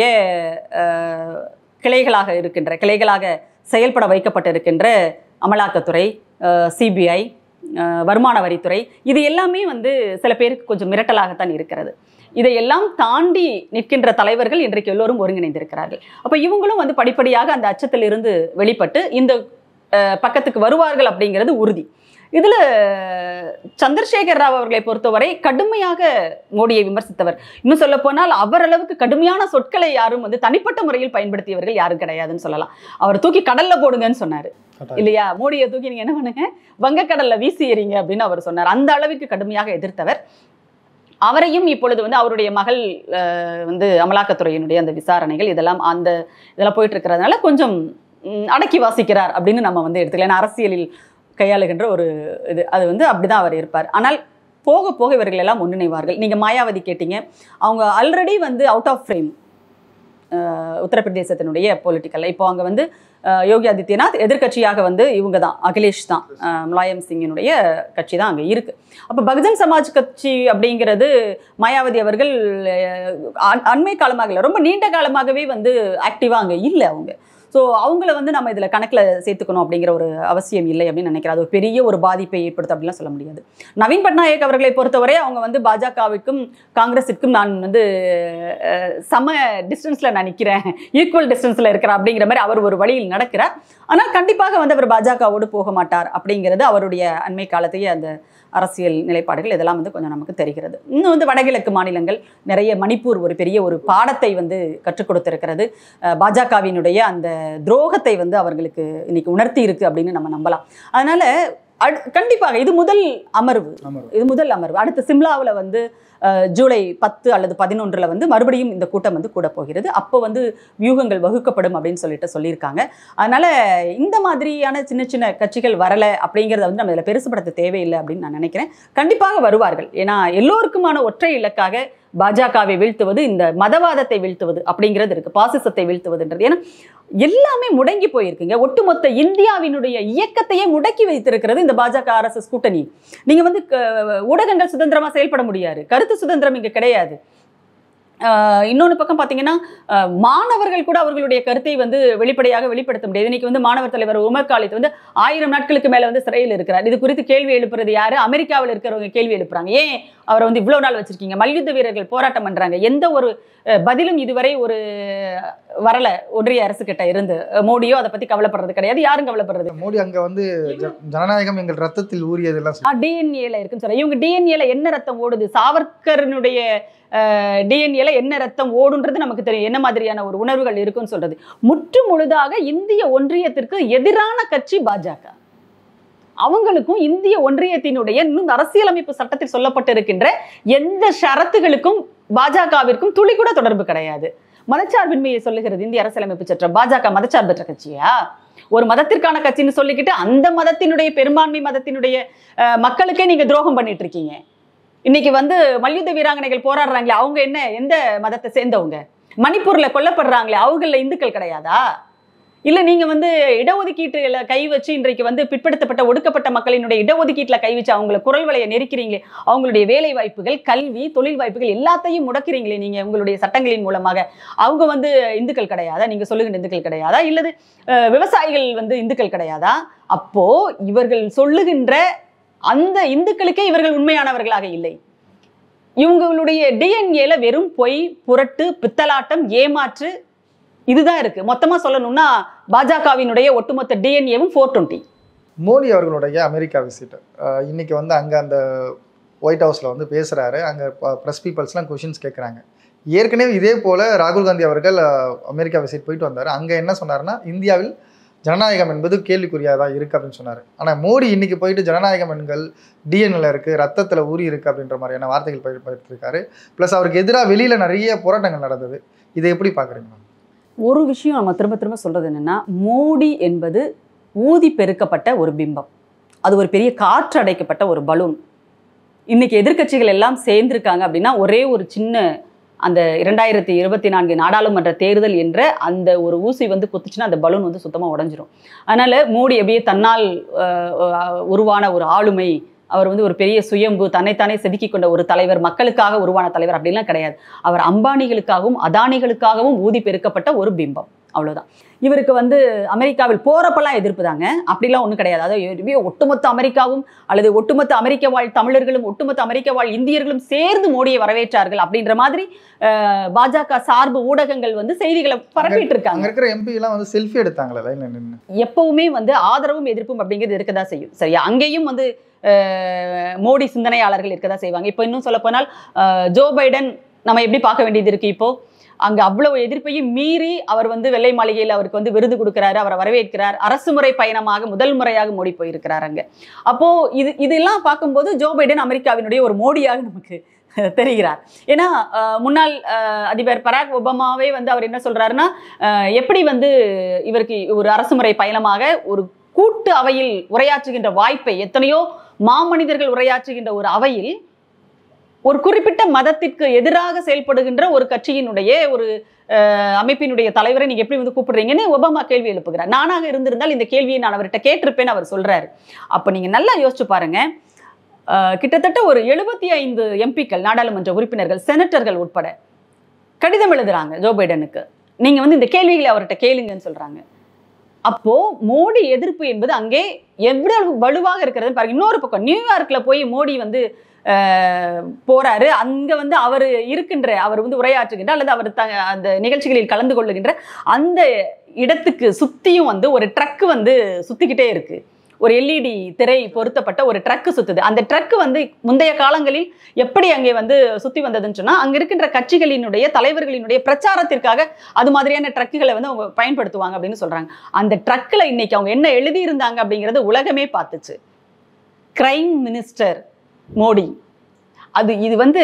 அஹ், கிளைகளாக இருக்கின்ற கிளைகளாக செயல்பட வைக்கப்பட்டிருக்கின்ற அமலாக்கத்துறை சிபிஐ வருமான வரித்துறை இது எல்லாமே வந்து சில பேருக்கு கொஞ்சம் மிரட்டலாகத்தான் இருக்கிறது இதையெல்லாம் தாண்டி நிற்கின்ற தலைவர்கள் இன்றைக்கு எல்லோரும் ஒருங்கிணைந்திருக்கிறார்கள் அப்போ இவங்களும் வந்து படிப்படியாக அந்த அச்சத்திலிருந்து வெளிப்பட்டு இந்த அஹ், பக்கத்துக்கு வருவார்கள் அப்படிங்கிறது உறுதி இதுல சந்திரசேகர் ராவ் அவர்களை பொறுத்தவரை கடுமையாக மோடியை விமர்சித்தவர் இன்னும் சொல்ல போனால் அவர் அளவுக்கு கடுமையான சொற்களை யாரும் வந்து தனிப்பட்ட முறையில் பயன்படுத்தியவர்கள் யாரும் கிடையாதுன்னு சொல்லலாம் அவர் தூக்கி கடல்ல போடுங்கன்னு சொன்னாரு கட்டாயம். இல்லையா மோடியை தூக்கி நீங்க என்ன பண்ணுங்க வங்கக்கடல்ல வீசி எறிங்க அப்படின்னு அவர் சொன்னார் அந்த அளவுக்கு கடுமையாக எதிர்த்தவர் அவரையும் இப்பொழுது வந்து அவருடைய மகள் அஹ், வந்து அமலாக்கத்துறையினுடைய அந்த விசாரணைகள் இதெல்லாம் அந்த இதெல்லாம் போயிட்டு இருக்கிறதுனால கொஞ்சம் ம், அடக்கி வாசிக்கிறார் அப்படின்னு நம்ம வந்து எடுத்துக்கலாம் ஏன்னா அரசியலில் கையாளுகின்ற ஒரு இது அது வந்து அப்படிதான் அவர் இருப்பார் ஆனால் போக போக இவர்கள் எல்லாம் ஒன்றிணைவார்கள் நீங்க மாயாவதி கேட்டீங்க அவங்க ஆல்ரெடி வந்து அவுட் ஆஃப் ஃப்ரேம் உத்தரப்பிரதேசத்தினுடைய பொலிட்டிக்கல் இப்போ அங்கே வந்து அஹ், யோகி ஆதித்யநாத் எதிர்க்கட்சியாக வந்து இவங்க தான் அகிலேஷ் தான் அஹ், முலாயம் சிங்கினுடைய கட்சி தான் அங்கே இருக்கு அப்போ பகுஜன் சமாஜ் கட்சி அப்படிங்கிறது மாயாவதி அவர்கள் அஹ், அண்- அண்மை காலமாக இல்லை ரொம்ப நீண்ட காலமாகவே வந்து ஆக்டிவாக அங்கே இல்லை அவங்க ஸோ அவங்கள வந்து நம்ம இதில் கணக்கில் சேர்த்துக்கணும் அப்படிங்கிற ஒரு அவசியம் இல்லை அப்படின்னு நினைக்கிறேன் அது ஒரு பெரிய ஒரு பாதிப்பை ஏற்படுத்தும் அப்படிலாம் சொல்ல முடியாது நவீன் பட்நாயக் அவர்களை பொறுத்தவரை அவங்க வந்து பாஜகவிற்கும் காங்கிரஸிற்கும் நான் வந்து அஹ், சம டிஸ்டன்ஸில் நான் நிற்கிறேன் ஈக்குவல் டிஸ்டன்ஸில் இருக்கிறேன் அப்படிங்கிற மாதிரி அவர் ஒரு வழியில் நடக்கிறார் ஆனால் கண்டிப்பாக வந்து அவர் பாஜகவோடு போக மாட்டார் அப்படிங்கிறது அவருடைய அண்மை காலத்தையே அந்த அரசியல் நிலைப்பாடுகள் இதெல்லாம் வந்து கொஞ்சம் நமக்கு தெரிகிறது இன்னும் வந்து வடகிழக்கு மாநிலங்கள் நிறைய மணிப்பூர் ஒரு பெரிய ஒரு பாடத்தை வந்து கற்றுக் கொடுத்திருக்கிறது அஹ், பாஜகவினுடைய அந்த துரோகத்தை வந்து அவர்களுக்கு இன்னைக்கு உணர்த்தி இருக்கு அப்படின்னு நம்ம நம்பலாம் அதனால அடு- கண்டிப்பாக இது முதல் அமர்வு அமர்வு. இது முதல் அமர்வு அடுத்து சிம்லாவுல வந்து அஹ், ஜூலை பத்து அல்லது பதினொன்றுல வந்து மறுபடியும் இந்த கூட்டம் வந்து கூட போகிறது அப்போ வந்து வியூகங்கள் வகுக்கப்படும் அப்படின்னு சொல்லிட்டு சொல்லியிருக்காங்க அதனால இந்த மாதிரியான சின்ன சின்ன கட்சிகள் வரல அப்படிங்கிறத வந்து நம்ம இதில் பெருசுபடுத்த தேவையில்லை அப்படின்னு நான் நினைக்கிறேன் கண்டிப்பாக வருவார்கள் ஏன்னா எல்லோருக்குமான ஒற்றை இலக்காக பாஜகவை வீழ்த்துவது இந்த மதவாதத்தை வீழ்த்துவது அப்படிங்கிறது இருக்கு பாசிசத்தை வீழ்த்துவதுன்றது ஏன்னா எல்லாமே முடங்கி போயிருக்குங்க ஒட்டுமொத்த இந்தியாவினுடைய இயக்கத்தையே முடக்கி வைத்திருக்கிறது இந்த பாஜக ஆர்எஸ்எஸ் கூட்டணி நீங்க வந்து க- ஊடகங்கள் சுதந்திரமா செயல்பட முடியாது கருத்து சுதந்திரம் இங்க கிடையாது ஆஹ் இன்னொன்று பக்கம் பார்த்தீங்கன்னா ஆஹ் மாணவர்கள் கூட அவர்களுடைய கருத்தை வந்து வெளிப்படையாக வெளிப்படுத்த முடியாது இன்னைக்கு வந்து மாணவர் தலைவர் உமர் காலித் வந்து ஆயிரம் நாட்களுக்கு மேல வந்து சிறையில் இருக்கிறார் இது குறித்து கேள்வி எழுப்புறது யாரு அமெரிக்காவில் இருக்கிறவங்க கேள்வி எழுப்புறாங்க ஏன் அவரை வந்து இவ்வளவு நாள் வச்சிருக்கீங்க மல்யுத்த வீரர்கள் போராட்டம் பண்றாங்க எந்த ஒரு அஹ், பதிலும் இதுவரை ஒரு வரல ஒன்றிய அரசு கிட்ட இருந்து அஹ், மோடியோ அதை பத்தி கவலைப்படுறது கிடையாது யாரும் கவலைப்படுறது மோடி அங்க வந்து ஜ- ஜனநாயகம் எங்கள் ரத்தத்தில் ஊறியதெல்லாம் சொல்லி- டிஎன்ஏல இருக்குன்னு சொல்றேன் இவங்க டிஎன்ஏல என்ன ரத்தம் ஓடுது சாவர்கரனுடைய டிஎன்ஏல என்ன ரத்தம் ஓடுன்றது நமக்கு தெரியும் என்ன மாதிரியான ஒரு உணர்வுகள் இருக்குன்னு சொல்றது முற்று முழுதாக இந்திய ஒன்றியத்திற்கு எதிரான கட்சி பாஜக அவங்களுக்கும் இந்திய ஒன்றியத்தினுடைய இன்னும் அரசியலமைப்பு சட்டத்தில் சொல்லப்பட்டிருக்கின்ற எந்த ஷரத்துகளுக்கும் பாஜகவிற்கும் துளி கூட தொடர்பு கிடையாது மதச்சார்பின்மையை சொல்லுகிறது இந்திய அரசியலமைப்பு சட்டம் பாஜக மதச்சார்பற்ற கட்சியா ஒரு மதத்திற்கான கட்சின்னு சொல்லிக்கிட்டு அந்த மதத்தினுடைய பெரும்பான்மை மதத்தினுடைய அஹ், மக்களுக்கே நீங்க துரோகம் பண்ணிட்டு இருக்கீங்க இன்னைக்கு வந்து மல்யுத்த வீராங்கனைகள் போராடுறாங்களே அவங்க என்ன எந்த மதத்தை சேர்ந்தவங்க மணிப்பூர்ல கொல்லப்படுறாங்களே அவங்கள இந்துக்கள் கிடையாதா இல்ல நீங்க வந்து இடஒதுக்கீட்டுல கை வச்சு இன்றைக்கு வந்து பிற்படுத்தப்பட்ட ஒடுக்கப்பட்ட மக்களினுடைய இடஒதுக்கீட்டுல கை வச்சு அவங்கள குரல் வலையை நெருக்கிறீங்களே அவங்களுடைய வேலை வாய்ப்புகள் கல்வி தொழில் வாய்ப்புகள் எல்லாத்தையும் முடக்கிறீங்களே நீங்க உங்களுடைய சட்டங்களின் மூலமாக அவங்க வந்து இந்துக்கள் கிடையாதா நீங்க சொல்லுகின்ற இந்துக்கள் கிடையாதா இல்லது அஹ், விவசாயிகள் வந்து இந்துக்கள் கிடையாதா அப்போ இவர்கள் சொல்லுகின்ற அந்த இந்துக்களுக்கே இவர்கள் உண்மையானவர்களாக இல்லை இவங்களுடைய டிஎன்ஏல வெறும் பொய் புரட்டு பித்தலாட்டம் ஏமாற்று இதுதான் இருக்கு மொத்தமா சொல்லணும்னா பாஜகவினுடைய ஒட்டுமொத்த டிஎன்ஏவும் ஃபோர் டுவெண்ட்டி மோடி அவர்களுடைய அமெரிக்கா விசிட் இன்னைக்கு வந்து அங்க அந்த ஒயிட் ஹவுஸ்ல வந்து பேசுறாரு அங்க ப்ரெஸ் பீப்புள்ஸ்லாம் கொஷின்ஸ் கேட்குறாங்க ஏற்கனவே இதே போல ராகுல் காந்தி அவர்கள் அஹ், அமெரிக்கா விசிட் போயிட்டு வந்தார் அங்க என்ன சொன்னாருன்னா இந்தியாவில் ஜனநாயகம் என்பது கேள்விக்குறியாக தான் இருக்கு அப்படின்னு சொன்னார் ஆனால் மோடி இன்னைக்கு போயிட்டு ஜனநாயகம் எண்கள் டிஎன்எல் இருக்கு ரத்தத்தில் ஊறி இருக்கு அப்படின்ற மாதிரியான வார்த்தைகள் பயன்படுத்திருக்காரு ப்ளஸ் அவருக்கு எதிராக வெளியில நிறைய போராட்டங்கள் நடந்தது இதை எப்படி பார்க்குறீங்க ஒரு விஷயம் நம்ம திரும்ப திரும்ப சொல்றது என்னன்னா மோடி என்பது ஊதி பெருக்கப்பட்ட ஒரு பிம்பம் அது ஒரு பெரிய காற்று அடைக்கப்பட்ட ஒரு பலூன் இன்னைக்கு எதிர்க்கட்சிகள் எல்லாம் சேர்ந்திருக்காங்க அப்படின்னா ஒரே ஒரு சின்ன அந்த இரண்டாயிரத்தி இருபத்தி நான்கு நாடாளுமன்ற தேர்தல் என்ற அந்த ஒரு ஊசி வந்து குத்துச்சுன்னா அந்த பலூன் வந்து சுத்தமாக உடஞ்சிரும் அதனால மோடி அப்படியே தன்னால் அஹ், அஹ், உருவான ஒரு ஆளுமை அவர் வந்து ஒரு பெரிய சுயம்பு தன்னைத்தானே செதுக்கிக் கொண்ட ஒரு தலைவர் மக்களுக்காக உருவான தலைவர் அப்படிலாம் கிடையாது அவர் அம்பானிகளுக்காகவும் அதானிகளுக்காகவும் ஊதி பெருக்கப்பட்ட ஒரு பிம்பம் அவ்வளவுதான் இவருக்கு வந்து அமெரிக்காவில் போறப்பெல்லாம் எதிர்ப்பு தாங்க அப்படிலாம் ஒன்றும் கிடையாது அதாவது இதுவே ஒட்டுமொத்த அமெரிக்காவும் அல்லது ஒட்டுமொத்த அமெரிக்க வாழ் தமிழர்களும் ஒட்டுமொத்த அமெரிக்க வாழ் இந்தியர்களும் சேர்ந்து மோடியை வரவேற்றார்கள் அப்படின்ற மாதிரி அஹ், பாஜக சார்பு ஊடகங்கள் வந்து செய்திகளை பரப்பிட்டு இருக்காங்க அங்க இருக்கிற எம்பி எல்லாம் வந்து செல்ஃபி எடுத்தாங்களே லைன்ல நின்று எப்பவுமே வந்து ஆதரவும் எதிர்ப்பும் அப்படிங்கிறது இருக்கதான் செய்யும் சரியா அங்கேயும் வந்து அஹ், மோடி சிந்தனையாளர்கள் இருக்கதான் செய்வாங்க இப்போ இன்னும் சொல்ல போனால் அஹ், ஜோ பைடன் நம்ம எப்படி பார்க்க வேண்டியது இருக்கு இப்போ அங்க அவ்வளவு எதிர்ப்பையும் மீறி அவர் வந்து வெள்ளை மாளிகையில் அவருக்கு வந்து விருது கொடுக்கிறாரு அவரை வரவேற்கிறார் அரசு முறை பயணமாக முதல் முறையாக மோடி போயிருக்கிறார் அங்க அப்போ இது இதெல்லாம் பார்க்கும்போது ஜோ பைடன் அமெரிக்காவினுடைய ஒரு மோடியாக நமக்கு தெரிகிறார் ஏன்னா அஹ், முன்னாள் அஹ், அதிபர் பராக் ஒபாமாவே வந்து அவர் என்ன சொல்றாருன்னா அஹ், எப்படி வந்து இவருக்கு ஒரு அரசுமுறை பயணமாக ஒரு கூட்டு அவையில் உரையாற்றுகின்ற வாய்ப்பை எத்தனையோ மாமனிதர்கள் உரையாற்றுகின்ற ஒரு அவையில் ஒரு குறிப்பிட்ட மதத்திற்கு எதிராக செயல்படுகின்ற ஒரு கட்சியினுடைய ஒரு அஹ், அமைப்பினுடைய தலைவரை நீங்க எப்படி வந்து கூப்பிடுறீங்கன்னு ஒபாமா கேள்வி எழுப்புகிறார் நானாக இருந்திருந்தால் இந்த கேள்வியை நான் அவர்கிட்ட கேட்டிருப்பேன்னு அவர் சொல்றாரு அப்ப நீங்க நல்லா யோசிச்சு பாருங்க அஹ், கிட்டத்தட்ட ஒரு எழுபத்தி ஐந்து எம்பிக்கள் நாடாளுமன்ற உறுப்பினர்கள் செனட்டர்கள் உட்பட கடிதம் எழுதுறாங்க ஜோ பைடனுக்கு நீங்க வந்து இந்த கேள்விகளை அவர்கிட்ட கேளுங்கன்னு சொல்றாங்க அப்போ மோடி எதிர்ப்பு என்பது அங்கே எவ்வளவு வலுவாக இருக்கிறது பாருங்க இன்னொரு பக்கம் நியூயார்க்ல போய் மோடி வந்து அஹ், போறாரு அங்க வந்து அவர் இருக்கின்ற அவர் வந்து உரையாற்றுகின்ற அல்லது அவர் த அந்த நிகழ்ச்சிகளில் கலந்து கொள்ளுகின்ற அந்த இடத்துக்கு சுத்தியும் வந்து ஒரு ட்ரக் வந்து சுத்திக்கிட்டே இருக்கு ஒரு எல்இடி திரை பொருத்தப்பட்ட ஒரு ட்ரக் சுத்துது அந்த ட்ரக் வந்து முந்தைய காலங்களில் எப்படி அங்கே வந்து சுத்தி வந்ததுன்னு சொன்னா அங்க இருக்கின்ற கட்சிகளினுடைய தலைவர்களினுடைய பிரச்சாரத்திற்காக அது மாதிரியான ட்ரக்குகளை வந்து அவங்க பயன்படுத்துவாங்க அப்படின்னு சொல்றாங்க அந்த ட்ரக்ல இன்னைக்கு அவங்க என்ன எழுதியிருந்தாங்க அப்படிங்கிறது உலகமே பார்த்துச்சு கிரைம் மினிஸ்டர் மோடி அது இது வந்து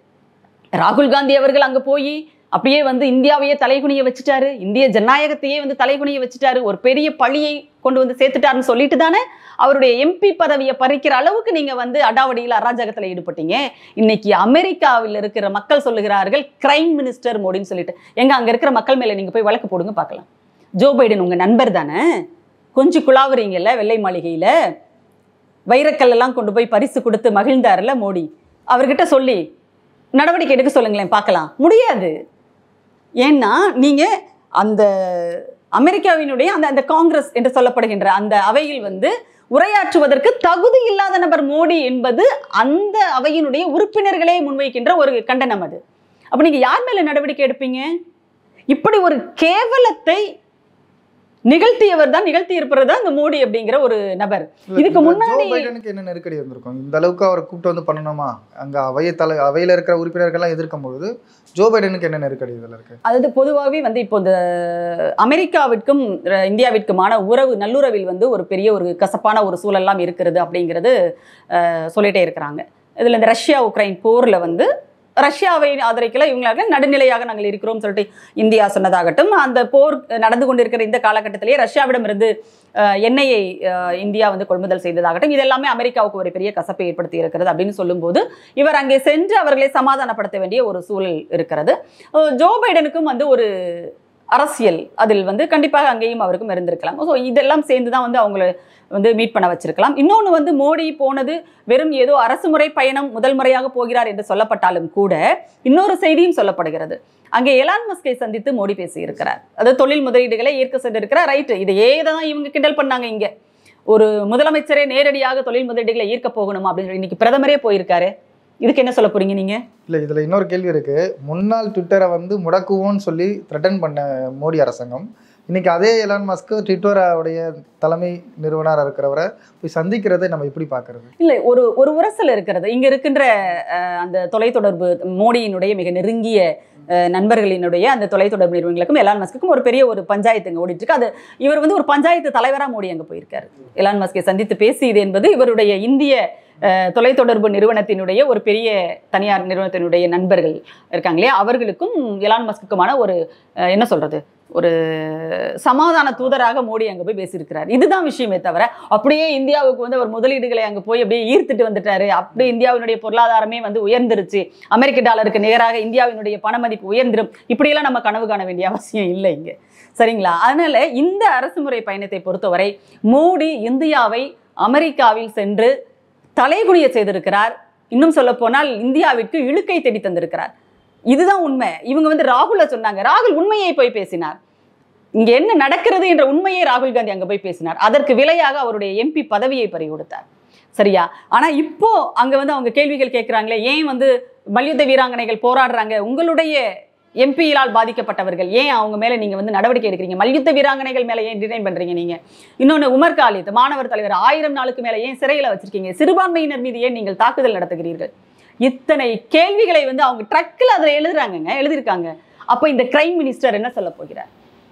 ராகுல் காந்தி அவர்கள் அங்க போய் அப்படியே வந்து இந்தியாவையே தலைகுனிய வச்சுட்டாரு இந்திய ஜனநாயகத்தையே வந்து தலைகுனிய வச்சுட்டாரு ஒரு பெரிய பழியை கொண்டு வந்து சேர்த்துட்டாருன்னு சொல்லிட்டு தானே அவருடைய எம்பி பதவியை பறிக்கிற அளவுக்கு நீங்க வந்து அடாவடியில் அராஜகத்தில் ஈடுபட்டீங்க இன்னைக்கு அமெரிக்காவில் இருக்கிற மக்கள் சொல்லுகிறார்கள் கிரைம் மினிஸ்டர் மோடின்னு சொல்லிட்டு எங்க அங்க இருக்கிற மக்கள் மேல நீங்க போய் வழக்கு போடுங்க பார்க்கலாம் ஜோ பைடன் உங்க நண்பர் தானே கொஞ்சம் குழாவுறீங்கல்ல வெள்ளை மாளிகையில வைரக்கல் எல்லாம் கொண்டு போய் பரிசு கொடுத்து மகிழ்ந்தார்ல மோடி அவர்கிட்ட சொல்லி நடவடிக்கை எடுக்க சொல்லுங்களேன் பார்க்கலாம் முடியாது ஏன்னா நீங்க அந்த அமெரிக்காவினுடைய அந்த அந்த காங்கிரஸ் என்று சொல்லப்படுகின்ற அந்த அவையில் வந்து உரையாற்றுவதற்கு தகுதி இல்லாத நபர் மோடி என்பது அந்த அவையினுடைய உறுப்பினர்களே முன்வைக்கின்ற ஒரு கண்டனம் அது அப்ப நீங்க யார் மேல நடவடிக்கை எடுப்பீங்க இப்படி ஒரு கேவலத்தை நிகழ்த்தியவர் தான் நிகழ்த்தி இருப்பவர் தான் இந்த மோடி அப்படிங்கிற ஒரு நபர் இதுக்கு இந்த முன்னாடி- ஜோ பைடனுக்கு என்ன நெருக்கடி வந்திருக்கும் இந்த அளவுக்கு அவரை கூப்பிட்டு வந்து பண்ணணுமா அங்க அவைய தலை அவையில இருக்கிற உறுப்பினர்கள்லாம் எதிர்க்கும் பொழுது ஜோ பைடனுக்கு என்ன நெருக்கடி இதுல இருக்கு அதாவது பொதுவாகவே வந்து இப்போ இந்த அமெரிக்காவிற்கும் அஹ், இந்தியாவிற்குமான உறவு நல்லுறவில் வந்து ஒரு பெரிய ஒரு கசப்பான ஒரு சூழல்லாம் இருக்கிறது அப்படிங்கிறது அஹ், சொல்லிட்டே இருக்கிறாங்க இதில் இந்த ரஷ்யா உக்ரைன் போரில் வந்து ரஷ்யாவை ஆதரிக்கல இவங்களாக நடுநிலையாக நாங்கள் இருக்கிறோம் சொல்லிட்டு இந்தியா சொன்னதாகட்டும் அந்த போர் நடந்து கொண்டிருக்கிற இந்த காலகட்டத்திலேயே ரஷ்யாவிடமிருந்து அஹ், எண்ணெயை அஹ், இந்தியா வந்து கொள்முதல் செய்ததாகட்டும் இது எல்லாமே அமெரிக்காவுக்கு ஒரு பெரிய கசப்பை ஏற்படுத்தி இருக்கிறது அப்படின்னு சொல்லும்போது இவர் அங்கே சென்று அவர்களை சமாதானப்படுத்த வேண்டிய ஒரு சூழல் இருக்கிறது அஹ், ஜோ பைடனுக்கும் வந்து ஒரு அரசியல் அதில் வந்து கண்டிப்பாக அங்கேயும் அவருக்கும் இருந்திருக்கலாம் ஸோ இதெல்லாம் சேர்ந்து தான் வந்து அவங்கள வந்து மீட் பண்ண வச்சிருக்கலாம் இன்னொன்று வந்து மோடி போனது வெறும் ஏதோ அரசு முறை பயணம் முதல் முறையாக போகிறார் என்று சொல்லப்பட்டாலும் கூட இன்னொரு செய்தியும் சொல்லப்படுகிறது அங்கே எலான் மஸ்கை சந்தித்து மோடி பேசியிருக்கிறார் அதாவது தொழில் முதலீடுகளை ஈர்க்க சென்றிருக்கிறார் ரைட்டு இதையே தான் இவங்க கிண்டல் பண்ணாங்க இங்க ஒரு முதலமைச்சரே நேரடியாக தொழில் முதலீடுகளை ஈர்க்க போகணுமா அப்படின்னு சொல்லி இன்னைக்கு பிரதமரே போயிருக்காரு இதுக்கு என்ன சொல்ல போறீங்க நீங்க இல்ல இதுல இன்னொரு கேள்வி இருக்கு முன்னாள் ட்விட்டரை வந்து முடக்குவோன்னு சொல்லி த்ரெட்டன் பண்ண மோடி அரசாங்கம் இன்னைக்கு அதே எலான் மஸ்க் ட்விட்டரோடைய தலைமை நிறுவனராக இருக்கிறவரை போய் சந்திக்கிறதை நம்ம எப்படி பார்க்கறது இல்லை ஒரு ஒரு உரசல் இருக்கிறது இங்க இருக்கின்ற அஹ், அந்த தொலைத்தொடர்பு மோடியினுடைய மிக நெருங்கிய அஹ், நண்பர்களினுடைய அந்த தொலைத்தொடர்பு நிறுவனங்களுக்கும் எலான் மஸ்க்குக்கும் ஒரு பெரிய ஒரு பஞ்சாயத்து இங்கே ஓடிட்டு இருக்கு அது இவர் வந்து ஒரு பஞ்சாயத்து தலைவரா மோடி அங்க போயிருக்காரு எலான் மஸ்கை சந்தித்து பேசியது என்பது இவருடைய இந்திய அஹ், தொலைத்தொடர்பு நிறுவனத்தினுடைய ஒரு பெரிய தனியார் நிறுவனத்தினுடைய நண்பர்கள் இருக்காங்க இல்லையா அவர்களுக்கும் எலான் மஸ்க்குமான ஒரு அஹ், என்ன சொல்றது ஒரு சமாதான தூதராக மோடி அங்க போய் பேசியிருக்கிறார் இதுதான் விஷயமே தவிர அப்படியே இந்தியாவுக்கு வந்து அவர் முதலீடுகளை அங்க போய் அப்படியே ஈர்த்துட்டு வந்துட்டாரு அப்படியே இந்தியாவினுடைய பொருளாதாரமே வந்து உயர்ந்துருச்சு அமெரிக்க டாலருக்கு நிகராக இந்தியாவினுடைய பண மதிப்பு உயர்ந்துரும் இப்படியெல்லாம் நம்ம கனவு காண வேண்டிய அவசியம் இல்லை இங்க சரிங்களா அதனால இந்த அரசு முறை பயணத்தை பொறுத்தவரை மோடி இந்தியாவை அமெரிக்காவில் சென்று தலைகுனிய செய்திருக்கிறார் இன்னும் சொல்ல போனால் இந்தியாவிற்கு இழுக்கை தேடி தந்திருக்கிறார் இதுதான் உண்மை இவங்க வந்து ராகுல சொன்னாங்க ராகுல் உண்மையை போய் பேசினார் இங்க என்ன நடக்கிறது என்ற உண்மையை ராகுல் காந்தி அங்க போய் பேசினார் அதற்கு விலையாக அவருடைய எம்பி பதவியை பறி கொடுத்தார் சரியா ஆனா இப்போ அங்க வந்து அவங்க கேள்விகள் கேட்கிறாங்களே ஏன் வந்து மல்யுத்த வீராங்கனைகள் போராடுறாங்க உங்களுடைய எம்பியிலால் பாதிக்கப்பட்டவர்கள் ஏன் அவங்க மேல நீங்க வந்து நடவடிக்கை எடுக்கிறீங்க மல்யுத்த வீராங்கனைகள் மேல ஏன் டினைன் பண்றீங்க நீங்க இன்னொன்னு உமர் காலித் மாணவர் தலைவர் ஆயிரம் நாளுக்கு மேல ஏன் சிறையில வச்சிருக்கீங்க சிறுபான்மையினர் மீது ஏன் நீங்கள் தாக்குதல் நடத்துகிறீர்கள் இத்தனை கேள்விகளை வந்து அவங்க ட்ரக்கில் அதுல எழுதுறாங்கங்க எழுதியிருக்காங்க அப்போ இந்த கிரைம் மினிஸ்டர் என்ன சொல்ல போகிறார்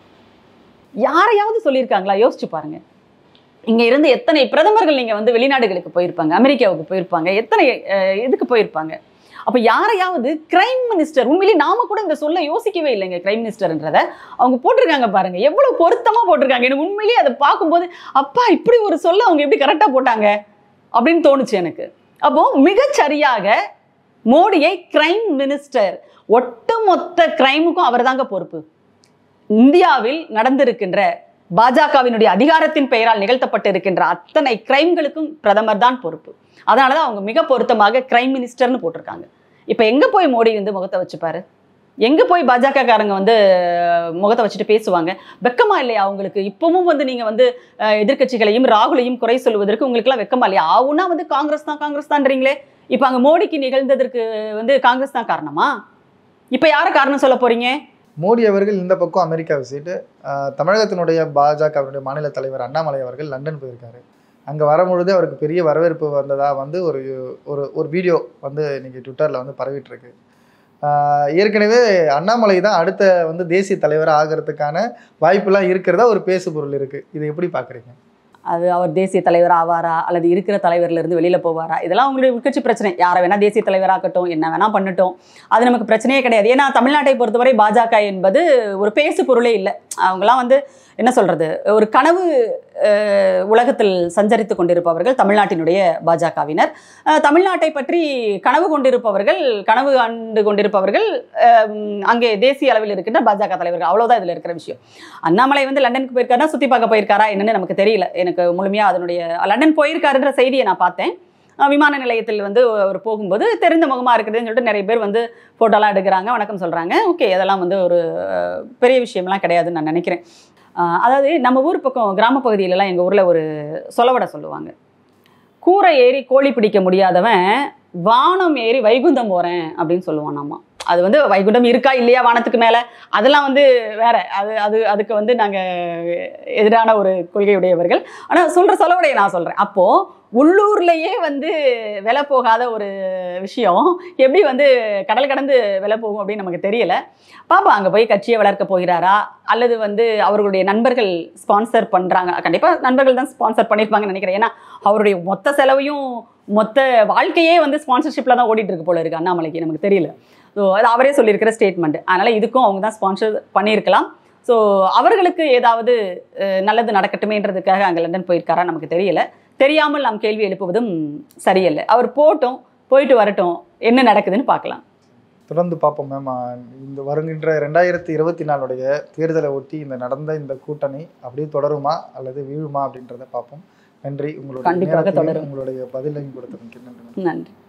யாரையாவது சொல்லியிருக்காங்களா யோசிச்சு பாருங்க இங்க இருந்து எத்தனை பிரதமர்கள் நீங்க வந்து வெளிநாடுகளுக்கு போயிருப்பாங்க அமெரிக்காவுக்கு போயிருப்பாங்க எத்தனை அஹ், இதுக்கு போயிருப்பாங்க அப்ப யாரையாவது கிரைம் மினிஸ்டர் உண்மையிலேயே நாம கூட இந்த சொல்ல யோசிக்கவே இல்லைங்க கிரைம் மினிஸ்டர்ன்றத அவங்க போட்டிருக்காங்க பாருங்க எவ்வளவு பொருத்தமா போட்டிருக்காங்க எனக்கு உண்மையிலேயே அதை பார்க்கும்போது அப்பா இப்படி ஒரு சொல்ல அவங்க எப்படி கரெக்டா போட்டாங்க அப்படின்னு தோணுச்சு எனக்கு அப்போ மிகச்சரியாக மோடியை கிரைம் மினிஸ்டர் ஒட்டுமொத்த கிரைமுக்கும் அவர்தாங்க பொறுப்பு இந்தியாவில் நடந்திருக்கின்ற பாஜகவினுடைய அதிகாரத்தின் பெயரால் நிகழ்த்தப்பட்டு இருக்கின்ற அத்தனை கிரைம்களுக்கும் பிரதமர் தான் பொறுப்பு அதனால தான் அவங்க மிக பொருத்தமாக கிரைம் மினிஸ்டர்னு போட்டிருக்காங்க இப்போ எங்க போய் மோடி வந்து முகத்தை வச்சுப்பாரு எங்க போய் பாஜக காரங்க வந்து அஹ், முகத்தை வச்சுட்டு பேசுவாங்க வெக்கமா இல்லையா அவங்களுக்கு இப்பவும் வந்து நீங்க வந்து அஹ், எதிர்க்கட்சிகளையும் ராகுலையும் குறை சொல்வதற்கு உங்களுக்குலாம் வெக்கமா இல்லையா ஆவுனா வந்து காங்கிரஸ் தான் காங்கிரஸ் தான்றீங்களே இப்போ அங்க மோடிக்கு நிகழ்ந்ததற்கு வந்து காங்கிரஸ் தான் காரணமா இப்போ யாரை காரணம் சொல்ல போறீங்க மோடி அவர்கள் இந்த பக்கம் அமெரிக்கா விசிட்டு தமிழகத்தினுடைய பாஜகவினுடைய மாநில தலைவர் அண்ணாமலை அவர்கள் லண்டன் போயிருக்காரு அங்கே வரும்பொழுது அவருக்கு பெரிய வரவேற்பு வந்ததா வந்து ஒரு ஒரு ஒரு வீடியோ வந்து இன்னைக்கு ட்விட்டரில் வந்து பரவிட்டு இருக்கு ஆஹ் ஏற்கனவே அண்ணாமலை தான் அடுத்த வந்து தேசிய தலைவர் ஆகிறதுக்கான வாய்ப்புலாம் இருக்கிறதா ஒரு பேசு பொருள் இருக்கு இதை எப்படி பார்க்குறீங்க அது அவர் தேசிய தலைவர் ஆவாரா அல்லது இருக்கிற தலைவர்ல இருந்து வெளியில போவாரா இதெல்லாம் அவங்களுடைய உட்கட்சி பிரச்சனை யாரை வேணா தேசிய தலைவராக்கட்டும் என்ன வேணா பண்ணட்டும் அது நமக்கு பிரச்சனையே கிடையாது ஏன்னா தமிழ்நாட்டை பொறுத்தவரை பாஜக என்பது ஒரு பேசு பொருளே இல்லை அவங்களாம் வந்து என்ன சொல்றது ஒரு கனவு அஹ், உலகத்தில் சஞ்சரித்து கொண்டிருப்பவர்கள் தமிழ்நாட்டினுடைய பாஜகவினர் அஹ், தமிழ்நாட்டை பற்றி கனவு கொண்டிருப்பவர்கள் கனவு கண்டு கொண்டிருப்பவர்கள் அஹ், அங்கே தேசிய அளவில் இருக்கின்ற பாஜக தலைவர்கள் அவ்வளவுதான் இதுல இருக்கிற விஷயம் அண்ணாமலை வந்து லண்டனுக்கு போயிருக்காரா சுத்தி பார்க்க போயிருக்காரா என்னன்னு நமக்கு தெரியல எனக்கு முழுமையா அதனுடைய லண்டன் போயிருக்காருன்ற செய்தியை நான் பார்த்தேன் அஹ் விமான நிலையத்தில் வந்து அவர் போகும்போது தெரிந்த முகமா இருக்குதுன்னு சொல்லிட்டு நிறைய பேர் வந்து போட்டோலாம் எடுக்கிறாங்க வணக்கம் சொல்றாங்க ஓகே அதெல்லாம் வந்து ஒரு அஹ், பெரிய விஷயம்லாம் கிடையாதுன்னு நான் நினைக்கிறேன் அஹ், அதாவது நம்ம ஊர் பக்கம் கிராம பகுதியிலலாம் எங்கள் ஊரில் ஒரு சொலவடை சொல்லுவாங்க கூரை ஏறி கோழி பிடிக்க முடியாதவன் வானம் ஏறி வைகுந்தம் போகிறேன் அப்படின்னு சொல்லுவான் நாம அது வந்து வைகுண்டம் இருக்கா இல்லையா வானத்துக்கு மேலே அதெல்லாம் வந்து வேற அது அது அதுக்கு வந்து நாங்கள் எதிரான ஒரு கொள்கையுடையவர்கள் ஆனால் சொல்கிற சொலவடையை நான் சொல்கிறேன் அப்போது உள்ளூர்லேயே வந்து விலை போகாத ஒரு விஷயம் எப்படி வந்து கடல் கடந்து விலை போகும் அப்படின்னு நமக்கு தெரியல பாப்பா அங்கே போய் கட்சியை வளர்க்க போகிறாரா அல்லது வந்து அவர்களுடைய நண்பர்கள் ஸ்பான்சர் பண்ணுறாங்க கண்டிப்பாக நண்பர்கள் தான் ஸ்பான்சர் பண்ணியிருப்பாங்கன்னு நினைக்கிறேன் ஏன்னா அவருடைய மொத்த செலவையும் மொத்த வாழ்க்கையே வந்து ஸ்பான்சர்ஷிப்பில் தான் ஓடிட்டு இருக்கு போல இருக்கு அண்ணாமலைக்கு நமக்கு தெரியல ஸோ அது அவரே சொல்லியிருக்கிற ஸ்டேட்மெண்ட் அதனால் இதுக்கும் அவங்க தான் ஸ்பான்சர் பண்ணியிருக்கலாம் ஸோ அவர்களுக்கு ஏதாவது அஹ், நல்லது நடக்கட்டுமேன்றதுக்காக அங்கே லண்டன் போயிருக்காரா நமக்கு தெரியல தெரியாமல் நாம் கேள்வி எழுப்புவதும் சரியல்ல அவர் போட்டும் போயிட்டு வரட்டும் என்ன நடக்குதுன்னு பார்க்கலாம் தொடர்ந்து பார்ப்போம் மேம் இந்த வருகின்ற ரெண்டாயிரத்தி இருபத்தி நாலுடைய தேர்தலை ஒட்டி இந்த நடந்த இந்த கூட்டணி அப்படியே தொடருமா அல்லது வீழுமா அப்படின்றத பார்ப்போம் நன்றி உங்களுடைய கண்டிப்பாக நேரத்தையும் தொடரும். உங்களுடைய பதிலையும் கொடுத்ததுக்கு நன்றி நன்றி